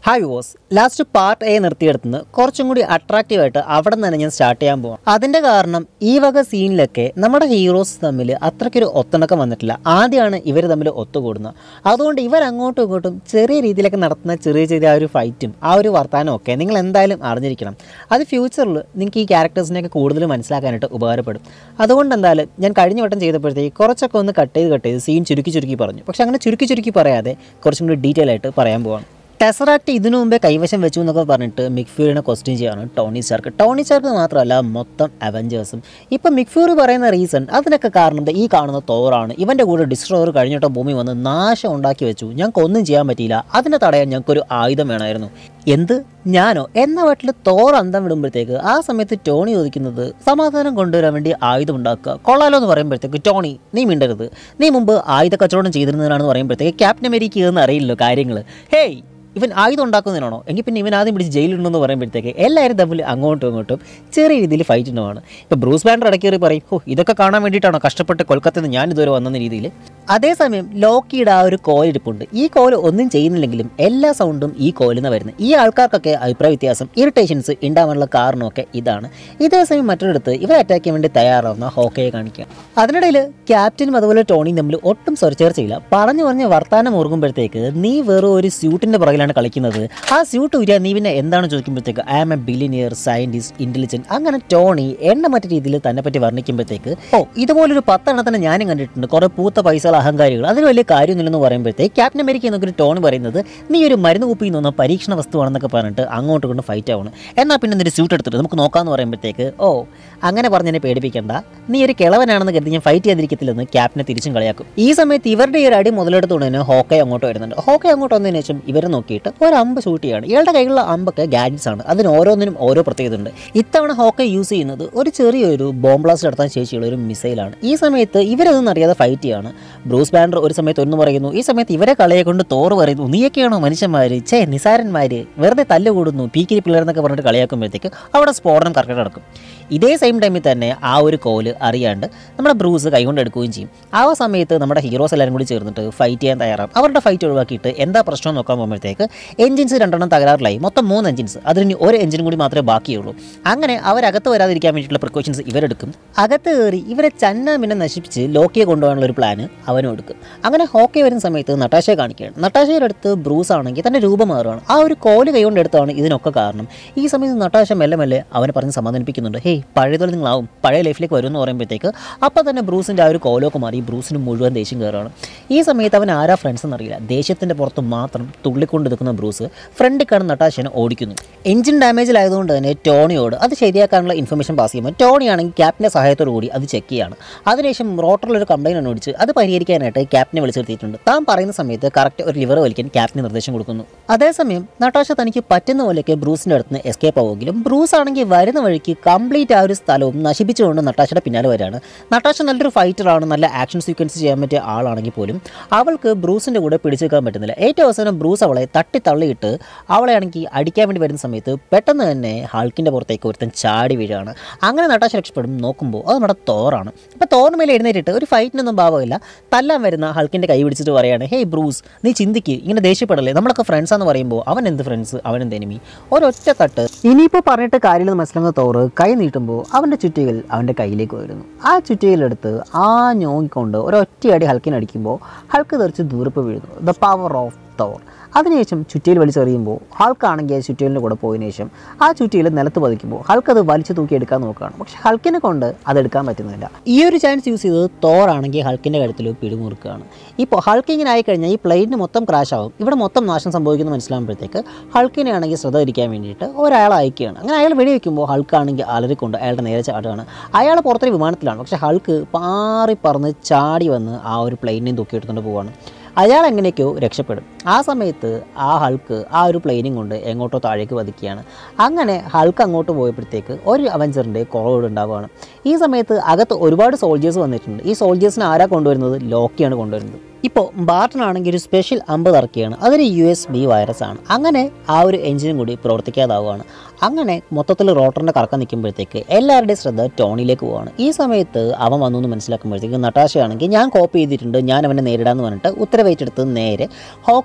Hi വോസ് last part എ നിർത്തിയെടുത്തുനിന്ന് കുറച്ചും കൂടി അട്രാക്റ്റീവ് ആയിട്ട് അവിടെ നിന്ന് തന്നെ ഞാൻ സ്റ്റാർട്ട് ചെയ്യാൻ പോകാം അതിൻ്റെ കാരണം ഈ വക സീനിലൊക്കെ നമ്മുടെ ഹീറോസ് തമ്മിൽ അത്രയ്ക്കൊരു ഒത്തിണക്കം വന്നിട്ടില്ല ആദ്യമാണ് ഇവർ തമ്മിൽ ഒത്തുകൂടുന്നത് അതുകൊണ്ട് ഇവർ അങ്ങോട്ടും ഇങ്ങോട്ടും ചെറിയ രീതിയിലൊക്കെ നടത്തുന്ന ചെറിയ ചെറിയ ആ ഒരു ഫൈറ്റും ആ ഒരു വർത്തമാനവും ഒക്കെ നിങ്ങൾ എന്തായാലും അറിഞ്ഞിരിക്കണം അത് ഫ്യൂച്ചറിൽ നിങ്ങൾക്ക് ഈ ക്യാരക്ടേഴ്സിനെയൊക്കെ കൂടുതൽ മനസ്സിലാക്കാനായിട്ട് ഉപകാരപ്പെടും അതുകൊണ്ട് എന്തായാലും ഞാൻ കഴിഞ്ഞ വട്ടം ചെയ്തപ്പോഴത്തേക്ക് കുറച്ചൊക്കെ ഒന്ന് കട്ട് ചെയ്ത് കട്ട് ചെയ്ത് സീൻ ചുരുക്കി ചുരുക്കി പറഞ്ഞു പക്ഷെ അങ്ങനെ ചുരുക്കി ചുരുക്കി പറയാതെ കുറച്ചും കൂടി ഡീറ്റെയിൽ ആയിട്ട് പറയാൻ പോവാണ് ടെസറാക്ട് ഇതിനു മുമ്പേ കൈവശം വെച്ചു എന്നൊക്കെ പറഞ്ഞിട്ട് മിക്ഫ്യൂറിനെ ക്വസ്റ്റ്യൻ ചെയ്യാണ് ടോണി സ്റ്റാർക്ക് ടോണി സ്റ്റാർക്ക് മാത്രമല്ല മൊത്തം അവഞ്ചേഴ്സും ഇപ്പം മിക്ഫ്യൂറി പറയുന്ന റീസൺ അതിനൊക്കെ കാരണം ദേ ഈ കാണുന്ന തോറാണ് ഇവൻ്റെ കൂടെ ഡിസ്ട്രോയർ കഴിഞ്ഞിട്ട് ഭൂമി വന്ന് നാശം ഉണ്ടാക്കി വെച്ചു ഞങ്ങൾക്ക് ഒന്നും ചെയ്യാൻ പറ്റിയില്ല അതിനെ തടയാൻ ഞങ്ങൾക്കൊരു ആയുധം വേണമായിരുന്നു എന്ത് ഞാനോ എന്ന വീട്ടിൽ തോർ അന്തം വിടുമ്പോഴത്തേക്ക് ആ സമയത്ത് ടോണി ചോദിക്കുന്നത് സമാധാനം കൊണ്ടുവരാൻ വേണ്ടി ആയുധം ഉണ്ടാക്കുക കൊള്ളാലോ എന്ന് പറയുമ്പോഴത്തേക്ക് ടോണി നീ മിണ്ടരുത് നീ മുമ്പ് ആയുധ കച്ചവടം ചെയ്തിരുന്നതാണെന്ന് പറയുമ്പോഴത്തേക്ക് ക്യാപ്റ്റൻ അമേരിക്ക എന്ന് അറിയില്ലല്ലോ കാര്യങ്ങൾ ഹേയ് ഇവൻ ആയുധം ഉണ്ടാക്കുന്നതിനാണോ എങ്കിൽ പിന്നെ ഇവൻ ആദ്യം പിടിച്ച് ജയിലിലുണ്ടെന്ന് പറയുമ്പോഴത്തേക്ക് എല്ലാവരും തമ്മിൽ അങ്ങോട്ടും ഇങ്ങോട്ടും ചെറിയ രീതിയിൽ ഫൈറ്റ് ഉണ്ടാവാണ് ഇപ്പോൾ ബ്രൂസ് ബാൻഡർ ഇടയ്ക്ക് കയറി പറയും ഓ ഇതൊക്കെ കാണാൻ വേണ്ടിയിട്ടാണോ കഷ്ടപ്പെട്ട് കൊൽക്കത്തയിൽ നിന്ന് ഞാൻ ഇതുവരെ വന്നെന്ന രീതിയിൽ അതേസമയം ലോക്കിയുടെ ആ ഒരു കോലിരിപ്പുണ്ട് ഈ കോല് ഒന്നും ചെയ്യുന്നില്ലെങ്കിലും എല്ലാ സൗണ്ടും ഈ കോലിൽ നിന്ന് വരുന്നത് ഈ ആൾക്കാർക്കൊക്കെ അഭിപ്രായ വ്യത്യാസം ഇറിറ്റേഷൻസ് ഉണ്ടാവാനുള്ള കാരണമൊക്കെ ഇതാണ് ഇതേ സമയം മറ്റൊരിടത്ത് ഇവരെ അറ്റാക്ക് ചെയ്യാൻ വേണ്ടി തയ്യാറാവുന്ന ഹോക്കയെ കാണിക്കുക അതിനിടയിൽ ക്യാപ്റ്റനും അതുപോലെ ടോണിയും തമ്മിൽ ഒട്ടും സ്വരച്ചേർച്ചയില്ല പറഞ്ഞു പറഞ്ഞ് വർത്താനം ഓർക്കുമ്പോഴത്തേക്ക് നീ വെറും ഒരു സ്യൂട്ടിന്റെ പുറകിലാണ് കളിക്കുന്നത് ആ സ്യൂട്ട് ഉരിയ നീ പിന്നെ എന്താണ് ചോദിക്കുമ്പോഴത്തേക്ക് I am a billionaire scientist intelligent അങ്ങനെ ടോണി എണ്ണ മറ്റു രീതിയിൽ തന്നെ പറ്റി വർണ്ണിക്കുമ്പോഴത്തേക്ക് ഓ ഇതുപോലൊരു പത്തെണ്ണത്തിന് ഞാനും കണ്ടിട്ടുണ്ട് കുറെ പൂത്ത പൈസകൾ അഹങ്കാരികൾ അതിന് വലിയ കാര്യമൊന്നുമില്ലെന്ന് പറയുമ്പോഴത്തേക്ക് ക്യാപ്റ്റൻ അമേരിക്ക എന്നൊക്കെ ടോൺ പറയുന്നത് നീ ഒരു മരുന്ന് കുപ്പിയിൽ നിന്ന് പരീക്ഷണ വസ്തുവാണെന്നൊക്കെ പറഞ്ഞിട്ട് അങ്ങോട്ട് കൊണ്ട് ഫൈറ്റ് ആവണം എന്നാൽ പിന്നെ നിന്റെ സ്യൂട്ട് എടുത്തിട്ട് നമുക്ക് നോക്കാമെന്ന് പറയുമ്പോഴത്തേക്ക് ഓ അങ്ങനെ പറഞ്ഞ് എന്നെ പേടിപ്പിക്കണ്ട നീ ഒരു കിളവനാണെന്ന് കരുതി ഞാൻ ഫൈറ്റ് ചെയ്യാതിരിക്കത്തില്ലെന്ന് ക്യാപ്റ്റനെ തിരിച്ചും കളിയാക്കും ഈ സമയത്ത് ഇവരുടെ ഈ ഒരു അടി മുതലെടുത്തുകൊണ്ട് തന്നെ ഹോക്കെ അങ്ങോട്ട് വരുന്നുണ്ട് ഹോക്കെ അങ്ങോട്ട് വന്നതിന് ശേഷം ഇവരെ നോക്കിയിട്ട് ഒരു അമ്പ് ഷൂട്ട് ചെയ്യാണ് ഇയാളുടെ കയ്യിലുള്ള അമ്പൊക്കെ ഗാഡ്ജറ്റ്സ് ആണ് അതിന് ഓരോന്നിനും ഓരോ പ്രത്യേകത ഉണ്ട് ഇത്തവണ ഹോക്കെ യൂസ് ചെയ്യുന്നത് ഒരു ചെറിയൊരു ബോംബ് ബ്ലാസ്റ്റ് നടത്താൻ ശേഷിയുള്ള ഒരു മിസൈലാണ് ഈ സമയത്ത് ഇവരതൊന്നും അറിയാതെ ഫൈറ്റ് ചെയ്യാണ് ബ്രൂസ് ബാൻഡർ ഒരു സമയത്ത് ഒന്ന് പറയുന്നു ഈ സമയത്ത് ഇവരെ കളയെ കൊണ്ട് തോറ് പറയുന്നു നീയൊക്കെയാണോ മനുഷ്യന്മാർ ചേ നിസാരന്മാർ വെറുതെ തല്ലുകൂടുന്നു പീക്കിരി പിള്ളേരെന്നൊക്കെ പറഞ്ഞിട്ട് കളിയാക്കുമ്പോഴത്തേക്ക് അവിടെ സ്ഫോടനം കറക്റ്റ് നടക്കും ഇതേ സെയിം ടൈമിൽ തന്നെ ആ ഒരു കോല് അറിയാണ്ട് നമ്മുടെ ബ്രൂസ് കൈകൊണ്ട് എടുക്കുകയും ചെയ്യും ആ സമയത്ത് നമ്മുടെ ഹീറോസ് എല്ലാവരും കൂടി ചേർന്നിട്ട് ഫൈറ്റ് ചെയ്യാൻ തയ്യാറാവും അവരുടെ ഫൈറ്റ് ഒഴിവാക്കിയിട്ട് എന്താ പ്രശ്നം നോക്കാൻ പോകുമ്പോഴത്തേക്ക് എഞ്ചിൻസ് രണ്ടെണ്ണം തകരാറിലായി മൊത്തം മൂന്ന് എഞ്ചിൻസ് അതിന് ഒരു എഞ്ചിനും കൂടി മാത്രമേ ബാക്കിയുള്ളൂ അങ്ങനെ അവരകത്ത് വരാതിരിക്കാൻ വേണ്ടിയിട്ടുള്ള പ്രിക്കോഷൻസ് ഇവരെടുക്കും അകത്ത് കയറി ഇവരെ ചന്ന പിന്നെ നശിപ്പിച്ച് ലോക്കിയെ കൊണ്ടുപോകാനുള്ള ഒരു പ്ലാന് അവനും എടുക്കും അങ്ങനെ ഹോക്കി വരുന്ന സമയത്ത് നട്ടാശയെ കാണിക്കുകയാണ് നട്ടാശയുടെ അടുത്ത് ബ്രൂസ് ആണെങ്കിൽ തൻ്റെ രൂപം മാറുകയാണ് ആ ഒരു കോല് കൈകൊണ്ട് എടുത്താണ് ഇതിനൊക്കെ കാരണം ഈ സമയത്ത് നട്ടാശ മെല്ലെ മെല്ലെ അവനെ പറഞ്ഞ് സമാധാനിപ്പിക്കുന്നുണ്ട് ഹേയ് പഴയതുപോലെ നിങ്ങളാവും പഴയ ലൈഫിലേക്ക് വരും എന്ന് പറയുമ്പോഴത്തേക്ക് അപ്പോൾ തന്നെ ബ്രൂസിൻ്റെ ആ ഒരു കോലൊക്കെ മാറി ബ്രൂസിന് മുഴുവൻ ദേഷ്യം കയറുകയാണ് ഈ സമയത്ത് അവൻ ആരാ ഫ്രണ്ട്സ് എന്നറിയില്ല ദേഷ്യത്തിൻ്റെ പുറത്ത് മാത്രം തുള്ളിക്കൊണ്ട് നിൽക്കുന്ന ബ്രൂസ് ഫ്രണ്ടിൽ കാണുന്ന നട്ടാശനെ ഓടിക്കുന്നു എഞ്ചിൻ ഡാമേജിലായതുകൊണ്ട് തന്നെ ടോണിയോട് അത് ശരിയാക്കാനുള്ള ഇൻഫർമേഷൻ പാസ് ചെയ്യുമ്പോൾ ടോണി ആണെങ്കിൽ ക്യാപ്റ്റൻ്റെ സഹായത്തോടു കൂടി അത് ചെക്ക് ചെയ്യാണ് അതിനുശേഷം റോട്ടറിലൊരു കംപ്ലൈൻറ്റ് അന്വേഷിച്ച് അത് പരിഹരിക്കാനായിട്ട് ക്യാപ്റ്റനെ വിളിച്ചെടുത്തിട്ടുണ്ട് താൻ പറയുന്ന സമയത്ത് കറക്റ്റ് ഒരു ലിവർ വലിക്കാൻ ക്യാപ്റ്റന് നിർദ്ദേശം കൊടുക്കുന്നു അതേസമയം നട്ടാശ തനിക്ക് പറ്റുന്ന പോലെയൊക്കെ ബ്രൂസിൻ്റെ അടുത്ത് നിന്ന് എസ്കേപ്പ് ആവുമെങ്കിലും ബ്രൂസ് ആണെങ്കിൽ വരുന്ന വഴിക്ക് കംപ്ലീറ്റ് ആ ഒരു സ്ഥലവും നശിപ്പിച്ചുകൊണ്ട് നട്ടാശയുടെ പിന്നാലെ വരികയാണ് നട്ടാശ നല്ലൊരു ഫൈറ്ററാണ് നല്ല ആക്ഷൻ സീക്വൻസ് ചെയ്യാൻ പറ്റിയ ആളാണെങ്കിൽ പോലും അവൾക്ക് ബ്രൂസിൻ്റെ കൂടെ പിടിച്ചു നിൽക്കാൻ പറ്റുന്നില്ല ഏറ്റവും അവസാനം ബ്രൂസ് അവളെ തട്ടി തള്ളിയിട്ട് അവളെ ആണെങ്കിൽ അടിക്കാൻ വേണ്ടി വരുന്ന സമയത്ത് പെട്ടെന്ന് തന്നെ ഹൾക്കിൻ്റെ പുറത്തേക്ക് ഒരുത്തൻ ചാടി വീഴുകയാണ് അങ്ങനെ നട്ടാശ രക്ഷപ്പെടും നോക്കുമ്പോൾ അത് നമ്മുടെ തോറാണ് അപ്പോൾ തോറിന് മേലെ എഴുന്നേറ്റിട്ട് ഒരു ഫൈറ്റിനൊന്നും ഭാവമില്ല തല്ലാൻ വരുന്ന ഹൾക്കിൻ്റെ കൈ പിടിച്ചിട്ട് പറയാണ് ഹേയ് ബ്രൂസ് നീ ചിന്തിക്ക് ഇങ്ങനെ ദേഷ്യപ്പെടല്ലേ നമ്മളൊക്കെ ഫ്രണ്ട്സാന്ന് പറയുമ്പോൾ അവൻ എന്ത് ഫ്രണ്ട്സ് അവൻ എന്ത് എനിമി ഒരൊറ്റ തട്ട് ഇനിയിപ്പോൾ പറഞ്ഞിട്ട് കാര്യമില്ലെന്ന് മനസ്സിലാകുന്ന തോറ് കൈ നീട്ടുമ്പോൾ അവൻ്റെ ചുറ്റികൾ അവൻ്റെ കയ്യിലേക്ക് വരുന്നു ആ ചുറ്റികളെടുത്ത് ആ ഞോങ്ങിക്കൊണ്ട് ഒരൊറ്റയടി ഹൾക്കിനടിക്കുമ്പോൾ ഹൾക്ക് തെറിച്ച് ദൂരപ്പ് വീഴുന്നു ദ പവർ ഓഫ് തോർ അതിനുശേഷം ചുറ്റിയിൽ വലിച്ചെറിയുമ്പോൾ ഹൾക്കാണെങ്കിൽ ആ ചുറ്റിയലിൻ്റെ കൂടെ പോയതിനു ശേഷം ആ ചുറ്റിയിൽ നിലത്ത് പതിക്കുമ്പോൾ ഹൾക്ക് അത് വലിച്ചു തൂക്കി എടുക്കാൻ നോക്കുകയാണ് പക്ഷെ ഹൾക്കിനെ കൊണ്ട് അതെടുക്കാൻ പറ്റുന്നില്ല ഈ ഒരു ചാൻസ് യൂസ് ചെയ്ത് തോറാണെങ്കിൽ ഹൾക്കിൻ്റെ കഴുത്തിൽ പിടിമുറുക്കുകയാണ് ഇപ്പോൾ ഹൾക്ക് ഇങ്ങനെ ആയിക്കഴിഞ്ഞാൽ ഈ പ്ലെയിനിന് മൊത്തം ക്രാഷ് ആവും ഇവിടെ മൊത്തം നാശം സംഭവിക്കുന്നു മനസ്സിലാകുമ്പോഴത്തേക്ക് ഹൾക്കിനെ ആണെങ്കിൽ ശ്രദ്ധ തിരിക്കാൻ വേണ്ടിയിട്ട് ഒരാൾ അയക്കുകയാണ് അങ്ങനെ അയാൾ വെടിവെക്കുമ്പോൾ ഹൾക്കാണെങ്കിൽ അലറിക്കൊണ്ട് അയാളുടെ നേരെ ചാടുകയാണ് അയാൾ പുറത്തൊരു വിമാനത്തിലാണ് പക്ഷേ ഹൾക്ക് പാറി പറന്ന് ചാടി വന്ന് ആ ഒരു പ്ലെയിനിനെയും തൂക്കിയെടുത്തുകൊണ്ട് പോവുകയാണ് അയാൾ എങ്ങനെയൊക്കെയോ രക്ഷപ്പെടും ആ സമയത്ത് ആ ഹൾക്ക് ആ ഒരു പ്ലെയിനും കൊണ്ട് എങ്ങോട്ടോ താഴേക്ക് പതിക്കുകയാണ് അങ്ങനെ ഹൾക്ക് അങ്ങോട്ട് പോയപ്പോഴത്തേക്ക് ഒരു അവഞ്ചറിൻ്റെ കുറവ് ഉണ്ടാവുകയാണ് ഈ സമയത്ത് അകത്ത് ഒരുപാട് സോൾജേഴ്സ് വന്നിട്ടുണ്ട് ഈ സോൾജേഴ്സിനെ ആരാ കൊണ്ടുവരുന്നത് ലോക്കിയാണ് കൊണ്ടുവരുന്നത് ഇപ്പോൾ ബാർട്ടനാണെങ്കിൽ ഒരു സ്പെഷ്യൽ അമ്പ് ഇറക്കിയാണ് അതൊരു യു എസ് ബി വൈറസ് ആണ് അങ്ങനെ ആ ഒരു എഞ്ചിനും കൂടി പ്രവർത്തിക്കാതാവുകയാണ് അങ്ങനെ മൊത്തത്തിൽ റോട്ടറിൻ്റെ കറക്കം നിൽക്കുമ്പോഴത്തേക്ക് എല്ലാവരുടെയും ശ്രദ്ധ ടോണിയിലേക്ക് പോവാണ് ഈ സമയത്ത് അവൻ വന്നു എന്ന് മനസ്സിലാക്കുമ്പോഴത്തേക്ക് നട്ടാശയാണെങ്കിൽ ഞാൻ കോപ്പി ചെയ്തിട്ടുണ്ട് ഞാൻ അവനെ നേരിടാമെന്ന് പറഞ്ഞിട്ട് ഉത്തരവേറ്റെടുത്ത് നേരെ ഹോക്ക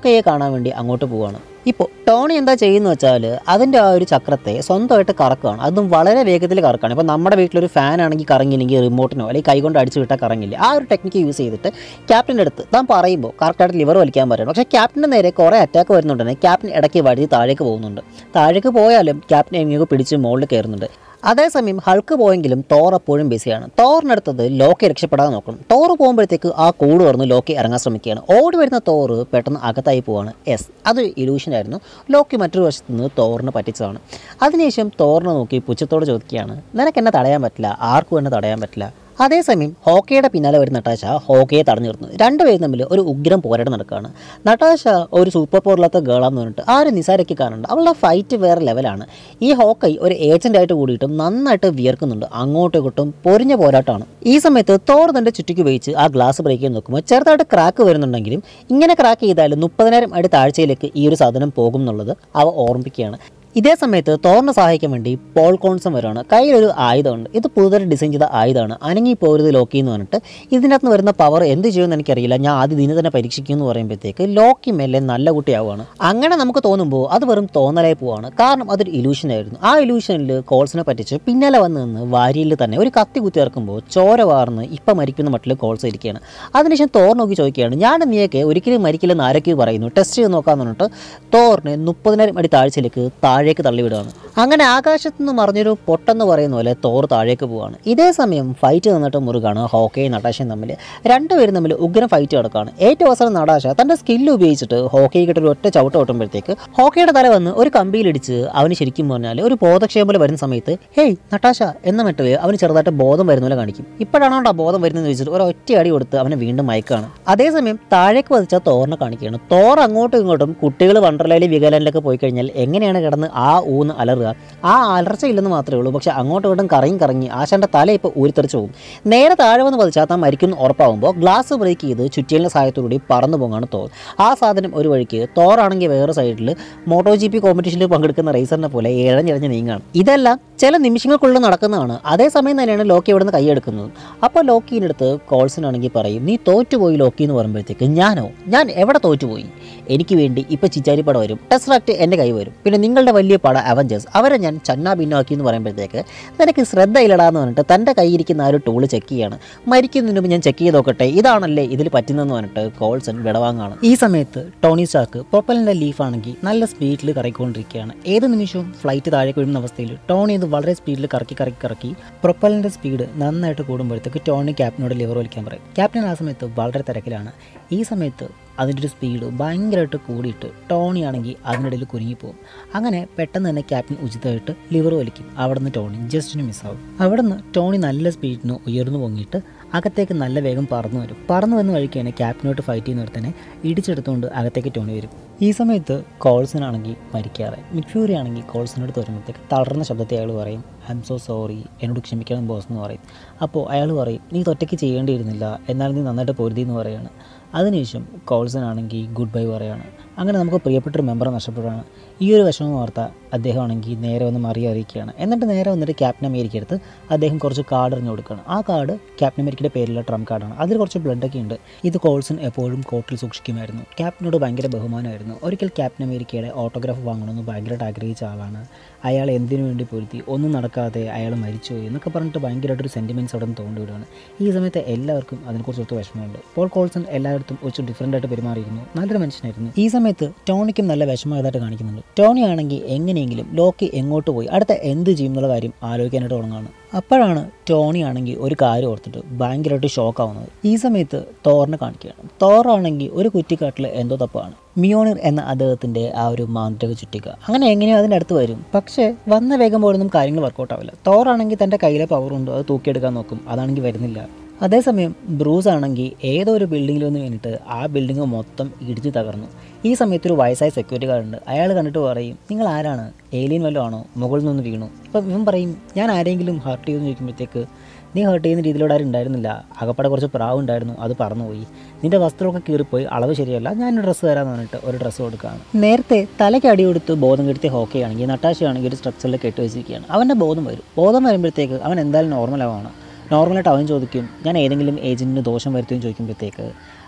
ഹോക്കയെ കാണാൻ വേണ്ടി അങ്ങോട്ട് പോവാണ് ഇപ്പോൾ ടോണി എന്താ ചെയ്യുന്നത് വെച്ചാൽ അതിൻ്റെ ആ ഒരു ചക്രത്തെ സ്വന്തമായിട്ട് കറക്കുകയാണ് അതും വളരെ വേഗത്തിൽ കറക്കുകയാണ് ഇപ്പോൾ നമ്മുടെ വീട്ടിലൊരു ഫാൻ ആണെങ്കിൽ കറങ്ങിയില്ലെങ്കിൽ റിമോട്ടിനോ അല്ലെങ്കിൽ കൈകൊണ്ട് അടിച്ചു വിട്ടാൽ കറങ്ങില്ല ആ ഒരു ടെക്നിക്ക് യൂസ് ചെയ്തിട്ട് ക്യാപ്റ്റൻ്റെ അടുത്ത് താൻ പറയുമ്പോൾ കറക്റ്റായിട്ട് ലിവർ വലിക്കാൻ പറയണം പക്ഷേ ക്യാപ്റ്റൻ്റെ നേരെ കുറേ അറ്റാക്ക് വരുന്നുണ്ടെങ്കിൽ ക്യാപ്റ്റൻ ഇടയ്ക്ക് വഴുതി താഴേക്ക് പോകുന്നുണ്ട് താഴേക്ക് പോയാലും ക്യാപ്റ്റൻ എങ്ങനെയൊക്കെ പിടിച്ച് മുകളിൽ കയറുന്നുണ്ട് അതേസമയം ഹൾക്ക് പോയെങ്കിലും തോർ അപ്പോഴും ബിസിയാണ് തോറിനടുത്തത് ലോക്കെ രക്ഷപ്പെടാതെ നോക്കണം തോറ് പോകുമ്പോഴത്തേക്ക് ആ കൂട് തുറന്ന് ലോക്കി ഇറങ്ങാൻ ശ്രമിക്കുകയാണ് ഓടി വരുന്ന തോറ് പെട്ടെന്ന് അകത്തായി പോവാണ് എസ് അത് ഇലൂഷനായിരുന്നു ലോക്കി മറ്റൊരു വശത്ത് നിന്ന് തോറിന് പറ്റിച്ചതാണ് അതിനുശേഷം തോറിനെ നോക്കി പുച്ഛത്തോട് ചോദിക്കുകയാണ് നിനക്ക് എന്നെ തടയാൻ പറ്റില്ല ആർക്കും എന്നെ തടയാൻ പറ്റില്ല അതേസമയം ഹോക്കയുടെ പിന്നാലെ വരുന്ന നട്ടാശ ഹോക്കയെ തടഞ്ഞു നിർത്തുന്നു രണ്ടുപേരും തമ്മിൽ ഒരു ഉഗ്രം പോരാട്ടം നടക്കുകയാണ് നട്ടാശ ഒരു സൂപ്പർ പവറില്ലാത്ത ഗേളാന്ന് പറഞ്ഞിട്ട് ആ ഒരു നിസാരയ്ക്ക് കാണുന്നുണ്ട് അവളുടെ ഫൈറ്റ് വേറെ ലെവലാണ് ഈ ഹോക്കൈ ഒരു ഏജൻ്റായിട്ട് കൂടിയിട്ടും നന്നായിട്ട് വിയർക്കുന്നുണ്ട് അങ്ങോട്ടും ഇങ്ങോട്ടും പൊരിഞ്ഞ പോരാട്ടമാണ് ഈ സമയത്ത് തോർ തൻ്റെ ചുറ്റിക്ക് ഉപയോഗിച്ച് ആ ഗ്ലാസ് ബ്രേക്ക് ചെയ്യാൻ നോക്കുമ്പോൾ ചെറുതായിട്ട് ക്രാക്ക് വരുന്നുണ്ടെങ്കിലും ഇങ്ങനെ ക്രാക്ക് ചെയ്താൽ മുപ്പതിനായിരം അടി താഴ്ചയിലേക്ക് ഈ ഒരു സാധനം പോകും എന്നുള്ളത് അവ ഓർമ്മിപ്പിക്കുകയാണ് ഇതേ സമയത്ത് തോറിനെ സഹായിക്കാൻ വേണ്ടി പോൾ കോൺസം വരുവാണ് കയ്യിലൊരു ആയുധമുണ്ട് ഇത് പുതുതായി ഡിസൈൻ ചെയ്ത ആയുധമാണ് അനങ്ങി പോരുത് ലോക്കി എന്ന് പറഞ്ഞിട്ട് ഇതിനകത്ത് വരുന്ന പവർ എന്ത് ചെയ്യുമെന്ന് എനിക്കറിയില്ല ഞാൻ ആദ്യം ഇതിനെ തന്നെ പരീക്ഷിക്കും എന്ന് പറയുമ്പോഴത്തേക്ക് ലോക്കി മെല്ലെ നല്ല കുട്ടിയാവുകയാണ് അങ്ങനെ നമുക്ക് തോന്നുമ്പോൾ അത് വെറും തോന്നലായി പോവാണ് കാരണം അതൊരു ഇലൂഷൻ ആയിരുന്നു ആ ഇലൂഷനിൽ കോൾസിനെ പറ്റിച്ച് പിന്നാലെ വന്ന് നിന്ന് വാരിയിൽ തന്നെ ഒരു കത്തി കുത്തി ഇറക്കുമ്പോൾ ചോര വാർന്ന് ഇപ്പം മരിക്കുന്ന മട്ടിൽ കോൾസ് ഇരിക്കുകയാണ് അതിനുശേഷം തോർ നോക്കി ചോദിക്കുകയാണ് ഞാൻ നീയൊക്കെ ഒരിക്കലും മരിക്കില്ലെന്ന് ആരൊക്കെ പറയുന്നു ടെസ്റ്റ് ചെയ്ത് നോക്കാമെന്ന് പറഞ്ഞിട്ട് തോറിനെ മുപ്പതിനായിരം അടി താഴ്ചയിലേക്ക് താഴേക്ക് തള്ളിവിടുകയാണ് അങ്ങനെ ആകാശത്ത് നിന്ന് മറിഞ്ഞൊരു പൊട്ടെന്ന് പറയുന്ന പോലെ തോർ താഴേക്ക് പോവുകയാണ് ഇതേ സമയം ഫൈറ്റ് നിന്നിട്ട് മുറുകാണ് ഹോക്കയും നടാശയും തമ്മിൽ രണ്ടുപേരും തമ്മിൽ ഉഗ്രം ഫൈറ്റ് നടക്കുകയാണ് ഏറ്റവും അവസാനം നടാശ തൻ്റെ സ്കില്ല് ഉപയോഗിച്ചിട്ട് ഹോക്കി കിട്ടൊരു ഒറ്റ ചവിട്ട് ഓട്ടുമ്പോഴത്തേക്ക് ഹോക്കയുടെ തല വന്ന് ഒരു കമ്പിയിലിടിച്ച് അവന് ശരിക്കും പറഞ്ഞാൽ ഒരു ബോധക്ഷയം പോലെ വരുന്ന സമയത്ത് ഹേയ് നട്ടാശ എന്ന മട്ടിൽ അവന് ചെറുതായിട്ട് ബോധം വരുന്ന പോലെ കാണിക്കും ഇപ്പോഴാണോ ആ ബോധം വരുന്നതെന്ന് ചോദിച്ചിട്ട് ഒരു ഒറ്റ അടി കൊടുത്ത് അവനെ വീണ്ടും മയക്കാണ് അതേസമയം താഴേക്ക് പതിച്ച തോറിനെ കാണിക്കുകയാണ് തോർ അങ്ങോട്ടും ഇങ്ങോട്ടും കുട്ടികൾ വണ്ടർലയിലെ വികലാൻഡിലൊക്കെ പോയി കഴിഞ്ഞാൽ എങ്ങനെയാണ് കിടന്ന് ആ ഊന്ന് അലറുക ആ അലർച്ച ഇല്ലെന്ന് മാത്രമേ ഉള്ളൂ പക്ഷെ അങ്ങോട്ടും ഇങ്ങോട്ടും കറങ്ങി കറങ്ങി ആശാന്റെ തല ഇപ്പോൾ ഊരിത്തെറിച്ച് പോകും നേരെ താഴെ വന്ന് പതിച്ചാൽ താൻ മരിക്കുന്നു ഉറപ്പാകുമ്പോൾ ഗ്ലാസ് ബ്രേക്ക് ചെയ്ത് ചുറ്റിയലിൻ്റെ സഹായത്തോടുകൂടി പറന്നു പോകാണ് തോർ ആ സാധനം ഒരു വഴിക്ക് തോറാണെങ്കിൽ വേറെ സൈഡിൽ മോട്ടോ ജി പി കോമ്പറ്റീഷനിൽ പങ്കെടുക്കുന്ന റേസറിനെ പോലെ ഇഴഞ്ഞിഴഞ്ഞ് നീങ്ങാണ് ഇതെല്ലാം ചില നിമിഷങ്ങൾക്കുള്ളിൽ നടക്കുന്നതാണ് അതേസമയം തന്നെയാണ് ലോക്കി ഇവിടെ നിന്ന് കൈയെടുക്കുന്നത് അപ്പോൾ ലോക്കീൻ്റെ അടുത്ത് കോൾസിനാണെങ്കിൽ പറയും നീ തോറ്റുപോയി ലോക്കി എന്ന് പറയുമ്പോഴത്തേക്ക് ഞാനോ ഞാൻ എവിടെ തോറ്റുപോയി എനിക്ക് വേണ്ടി ഇപ്പോൾ ചിച്ചാരിപ്പട വരും ടെസ്റാക്ട് എൻ്റെ കൈ വരും പിന്നെ നിങ്ങളുടെ വലിയ പട അവഞ്ചേഴ്സ് അവരെ ഞാൻ ചന്ന ഭിന്നമാക്കി എന്ന് പറയുമ്പോഴത്തേക്ക് നിനക്ക് ശ്രദ്ധയില്ലടാന്ന് പറഞ്ഞിട്ട് തൻ്റെ കയ്യിരിക്കുന്ന ആ ഒരു ടൂള് ചെക്ക് ചെയ്യാണ് മരിക്കുന്നതിന് മുമ്പ് ഞാൻ ചെക്ക് ചെയ്ത് നോക്കട്ടെ ഇതാണല്ലേ ഇതിൽ പറ്റുന്നതെന്ന് പറഞ്ഞിട്ട് കോൾസൺ വിടവാങ്ങാണ് ഈ സമയത്ത് ടോണി സ്റ്റാർക്ക് പ്രൊപ്പലിൻ്റെ ലീഫാണെങ്കിൽ നല്ല സ്പീഡിൽ കറക്കിക്കൊണ്ടിരിക്കുകയാണ് ഏത് നിമിഷവും ഫ്ലൈറ്റ് താഴേക്ക് വീഴുന്ന അവസ്ഥയിൽ ടോണി ഇത് വളരെ സ്പീഡിൽ കറക്കി കറക്കി കറക്കി പ്രൊപ്പലിൻ്റെ സ്പീഡ് നന്നായിട്ട് കൂടുമ്പോഴത്തേക്ക് ടോണി ക്യാപ്റ്റനോട് ലിവർ വലിക്കാൻ പറയും ക്യാപ്റ്റൻ ആ സമയത്ത് വളരെ തിരക്കിലാണ് ഈ സമയത്ത് അതിൻ്റെ ഒരു സ്പീഡ് ഭയങ്കരമായിട്ട് കൂടിയിട്ട് ടോണി ആണെങ്കിൽ അതിനിടയിൽ കുരുങ്ങിപ്പോകും അങ്ങനെ പെട്ടെന്ന് തന്നെ ക്യാപ്റ്റൻ ഉചിതമായിട്ട് ലിവർ വലിക്കും അവിടെ നിന്ന് ടോണി ജസ്റ്റിന് മിസ്സാവും അവിടെ നിന്ന് ടോണി നല്ല സ്പീഡിന് ഉയർന്നു പൊങ്ങിയിട്ട് അകത്തേക്ക് നല്ല വേഗം പറന്നു വരും പറന്നു വന്ന വഴിക്കാണ് ക്യാപ്റ്റനോട്ട് ഫൈറ്റ് ചെയ്യുന്നിടത്തന്നെ ഇടിച്ചെടുത്തുകൊണ്ട് അകത്തേക്ക് ടോണി വരും ഈ സമയത്ത് കോൾസനാണെങ്കിൽ മരിക്കാറ് മിഡ്ഫ്യൂറി ആണെങ്കിൽ കോൾസനടുത്ത് വരുമ്പോഴത്തേക്ക് തളർന്ന ശബ്ദത്തെ അയാൾ പറയും ഐ എം സോ സോറി എന്നോട് ക്ഷമിക്കണം ബോസ് എന്ന് പറയും അപ്പോൾ അയാൾ പറയും നീ തൊറ്റയ്ക്ക് ചെയ്യേണ്ടിയിരുന്നില്ല എന്നാൽ നീ നന്നായിട്ട് പൊരുതി എന്ന് പറയുകയാണ് അതിനുശേഷം കോൾസൺ ആണെങ്കിൽ ഗുഡ് ബൈ പറയാണ് അങ്ങനെ നമുക്ക് പ്രിയപ്പെട്ട ഒരു മെമ്പറെ നഷ്ടപ്പെടുകയാണ് ഈ ഒരു വിഷമ വാർത്ത അദ്ദേഹം ആണെങ്കിൽ നേരെ വന്ന് മറി അറിയിക്കുകയാണ് എന്നിട്ട് നേരെ വന്നിട്ട് ക്യാപ്റ്റൻ അമേരിക്ക എടുത്ത് അദ്ദേഹം കുറച്ച് കാർഡ് എറിഞ്ഞു കൊടുക്കുകയാണ് ആ കാർഡ് ക്യാപ്റ്റൻ അമേരിക്കയുടെ പേരിലുള്ള ട്രംപ് കാർഡാണ് അതിൽ കുറച്ച് ബ്ലഡൊക്കെ ഉണ്ട് ഇത് കോൾസൺ എപ്പോഴും കോർട്ടിൽ സൂക്ഷിക്കുമായിരുന്നു ക്യാപ്റ്റനോട് ഭയങ്കര ബഹുമാനമായിരുന്നു ഒരിക്കൽ ക്യാപ്റ്റൻ അമേരിക്കയുടെ ഓട്ടോഗ്രാഫ് വാങ്ങണമെന്ന് ഭയങ്കരമായിട്ട് ആഗ്രഹിച്ച ആളാണ് അയാൾ എന്തിനു വേണ്ടി പൊരുത്തി ഒന്നും നടക്കാതെ അയാൾ മരിച്ചുപോയി എന്നൊക്കെ പറഞ്ഞിട്ട് ഭയങ്കരമായിട്ടൊരു സെൻറ്റിമെൻറ്റ്സ് അവിടെ നിന്ന് തോണ്ടിവിടുകയാണ് ഈ സമയത്ത് എല്ലാവർക്കും അതിനെക്കുറിച്ച് ഒത്ത് വിഷമമുണ്ട് പോൾ കോൾസൺ എല്ലായിടത്തും കുറച്ച് ഡിഫറൻ്റ് ആയിട്ട് പെരുമാറിയിരുന്നു നല്ലൊരു മനുഷ്യനായിരുന്നു ഈ സമയത്ത് ടോണിക്കും നല്ല വിഷമമായതായിട്ട് കാണിക്കുന്നുണ്ട് ടോണി ആണെങ്കിൽ എങ്ങനെയെങ്കിലും ലോക്കി എങ്ങോട്ട് പോയി അടുത്ത എന്ത് ചെയ്യും എന്നുള്ള കാര്യം ആലോചിക്കാനായിട്ട് തുടങ്ങുകയാണ് അപ്പോഴാണ് ടോണി ആണെങ്കിൽ ഒരു കാര്യം ഓർത്തിട്ട് ഭയങ്കരമായിട്ട് ഷോക്ക് ആവുന്നത് ഈ സമയത്ത് തോറിനെ കാണിക്കുകയാണ് തോറാണെങ്കിൽ ഒരു കുറ്റിക്കാട്ടിൽ എന്തോ തപ്പാണ് മിയോണിർ എന്ന അദ്ദേഹത്തിൻ്റെ ആ ഒരു മാന്ത്രിക ചുറ്റിക അങ്ങനെ എങ്ങനെയോ അതിൻ്റെ അടുത്ത് വരും പക്ഷേ വന്ന വേഗം പോലൊന്നും കാര്യങ്ങൾ വർക്കൗട്ട് ആവില്ല തോറാണെങ്കിൽ തൻ്റെ കയ്യിലെ പവറുണ്ട് അത് തൂക്കിയെടുക്കാൻ നോക്കും അതാണെങ്കിൽ വരുന്നില്ല അതേസമയം ബ്രൂസ് ആണെങ്കിൽ ഏതോ ഒരു ബിൽഡിങ്ങിൽ വന്ന് വേണ്ടിയിട്ട് ആ ബിൽഡിംഗ് മൊത്തം ഇടിച്ച് തകർന്നു ഈ സമയത്ത് ഒരു വയസ്സായ സെക്യൂരിറ്റി ഗാർഡ് ഉണ്ട് അയാൾ കണ്ടിട്ട് പറയും നിങ്ങൾ ആരാണ് ഏലിയൻ വല്ലതും ആണോ മുകളിൽ നിന്ന് വീണു അപ്പം ഇവൻ പറയും ഞാൻ ആരെങ്കിലും ഹർട്ട് ചെയ്യുമെന്ന് ചോദിക്കുമ്പോഴത്തേക്ക് നീ ഹേർട്ട് ചെയ്യുന്ന രീതിയിലൂടെ ആരും ഉണ്ടായിരുന്നില്ല അകപ്പാടെ കുറച്ച് പ്രാവ് ഉണ്ടായിരുന്നു അത് പറന്നുപോയി നിന്റെ വസ്ത്രമൊക്കെ കീറിപ്പോയി അളവ് ശരിയല്ല ഞാൻ ഡ്രസ്സ് തരാമെന്ന് പറഞ്ഞിട്ട് ഒരു ഡ്രസ്സ് കൊടുക്കുകയാണ് നേരത്തെ തലയ്ക്ക് അടി കൊടുത്ത് ബോധം കെടുത്തിയ ഹോക്കയാണെങ്കിൽ നട്ടാശയാണെങ്കിൽ ഒരു സ്ട്രക്ചറിൽ കെട്ടി വെച്ചിരിക്കുകയാണ് അവൻ്റെ ബോധം വരും ബോധം വരുമ്പോഴത്തേക്ക് അവൻ എന്തായാലും നോർമൽ ആവാണ് നോർമലായിട്ട് അവൻ ചോദിക്കും ഞാൻ ഏതെങ്കിലും ഏജൻറ്റിന് ദോഷം വരുത്തുകയും ചോദിക്കുമ്പോഴത്തേക്ക്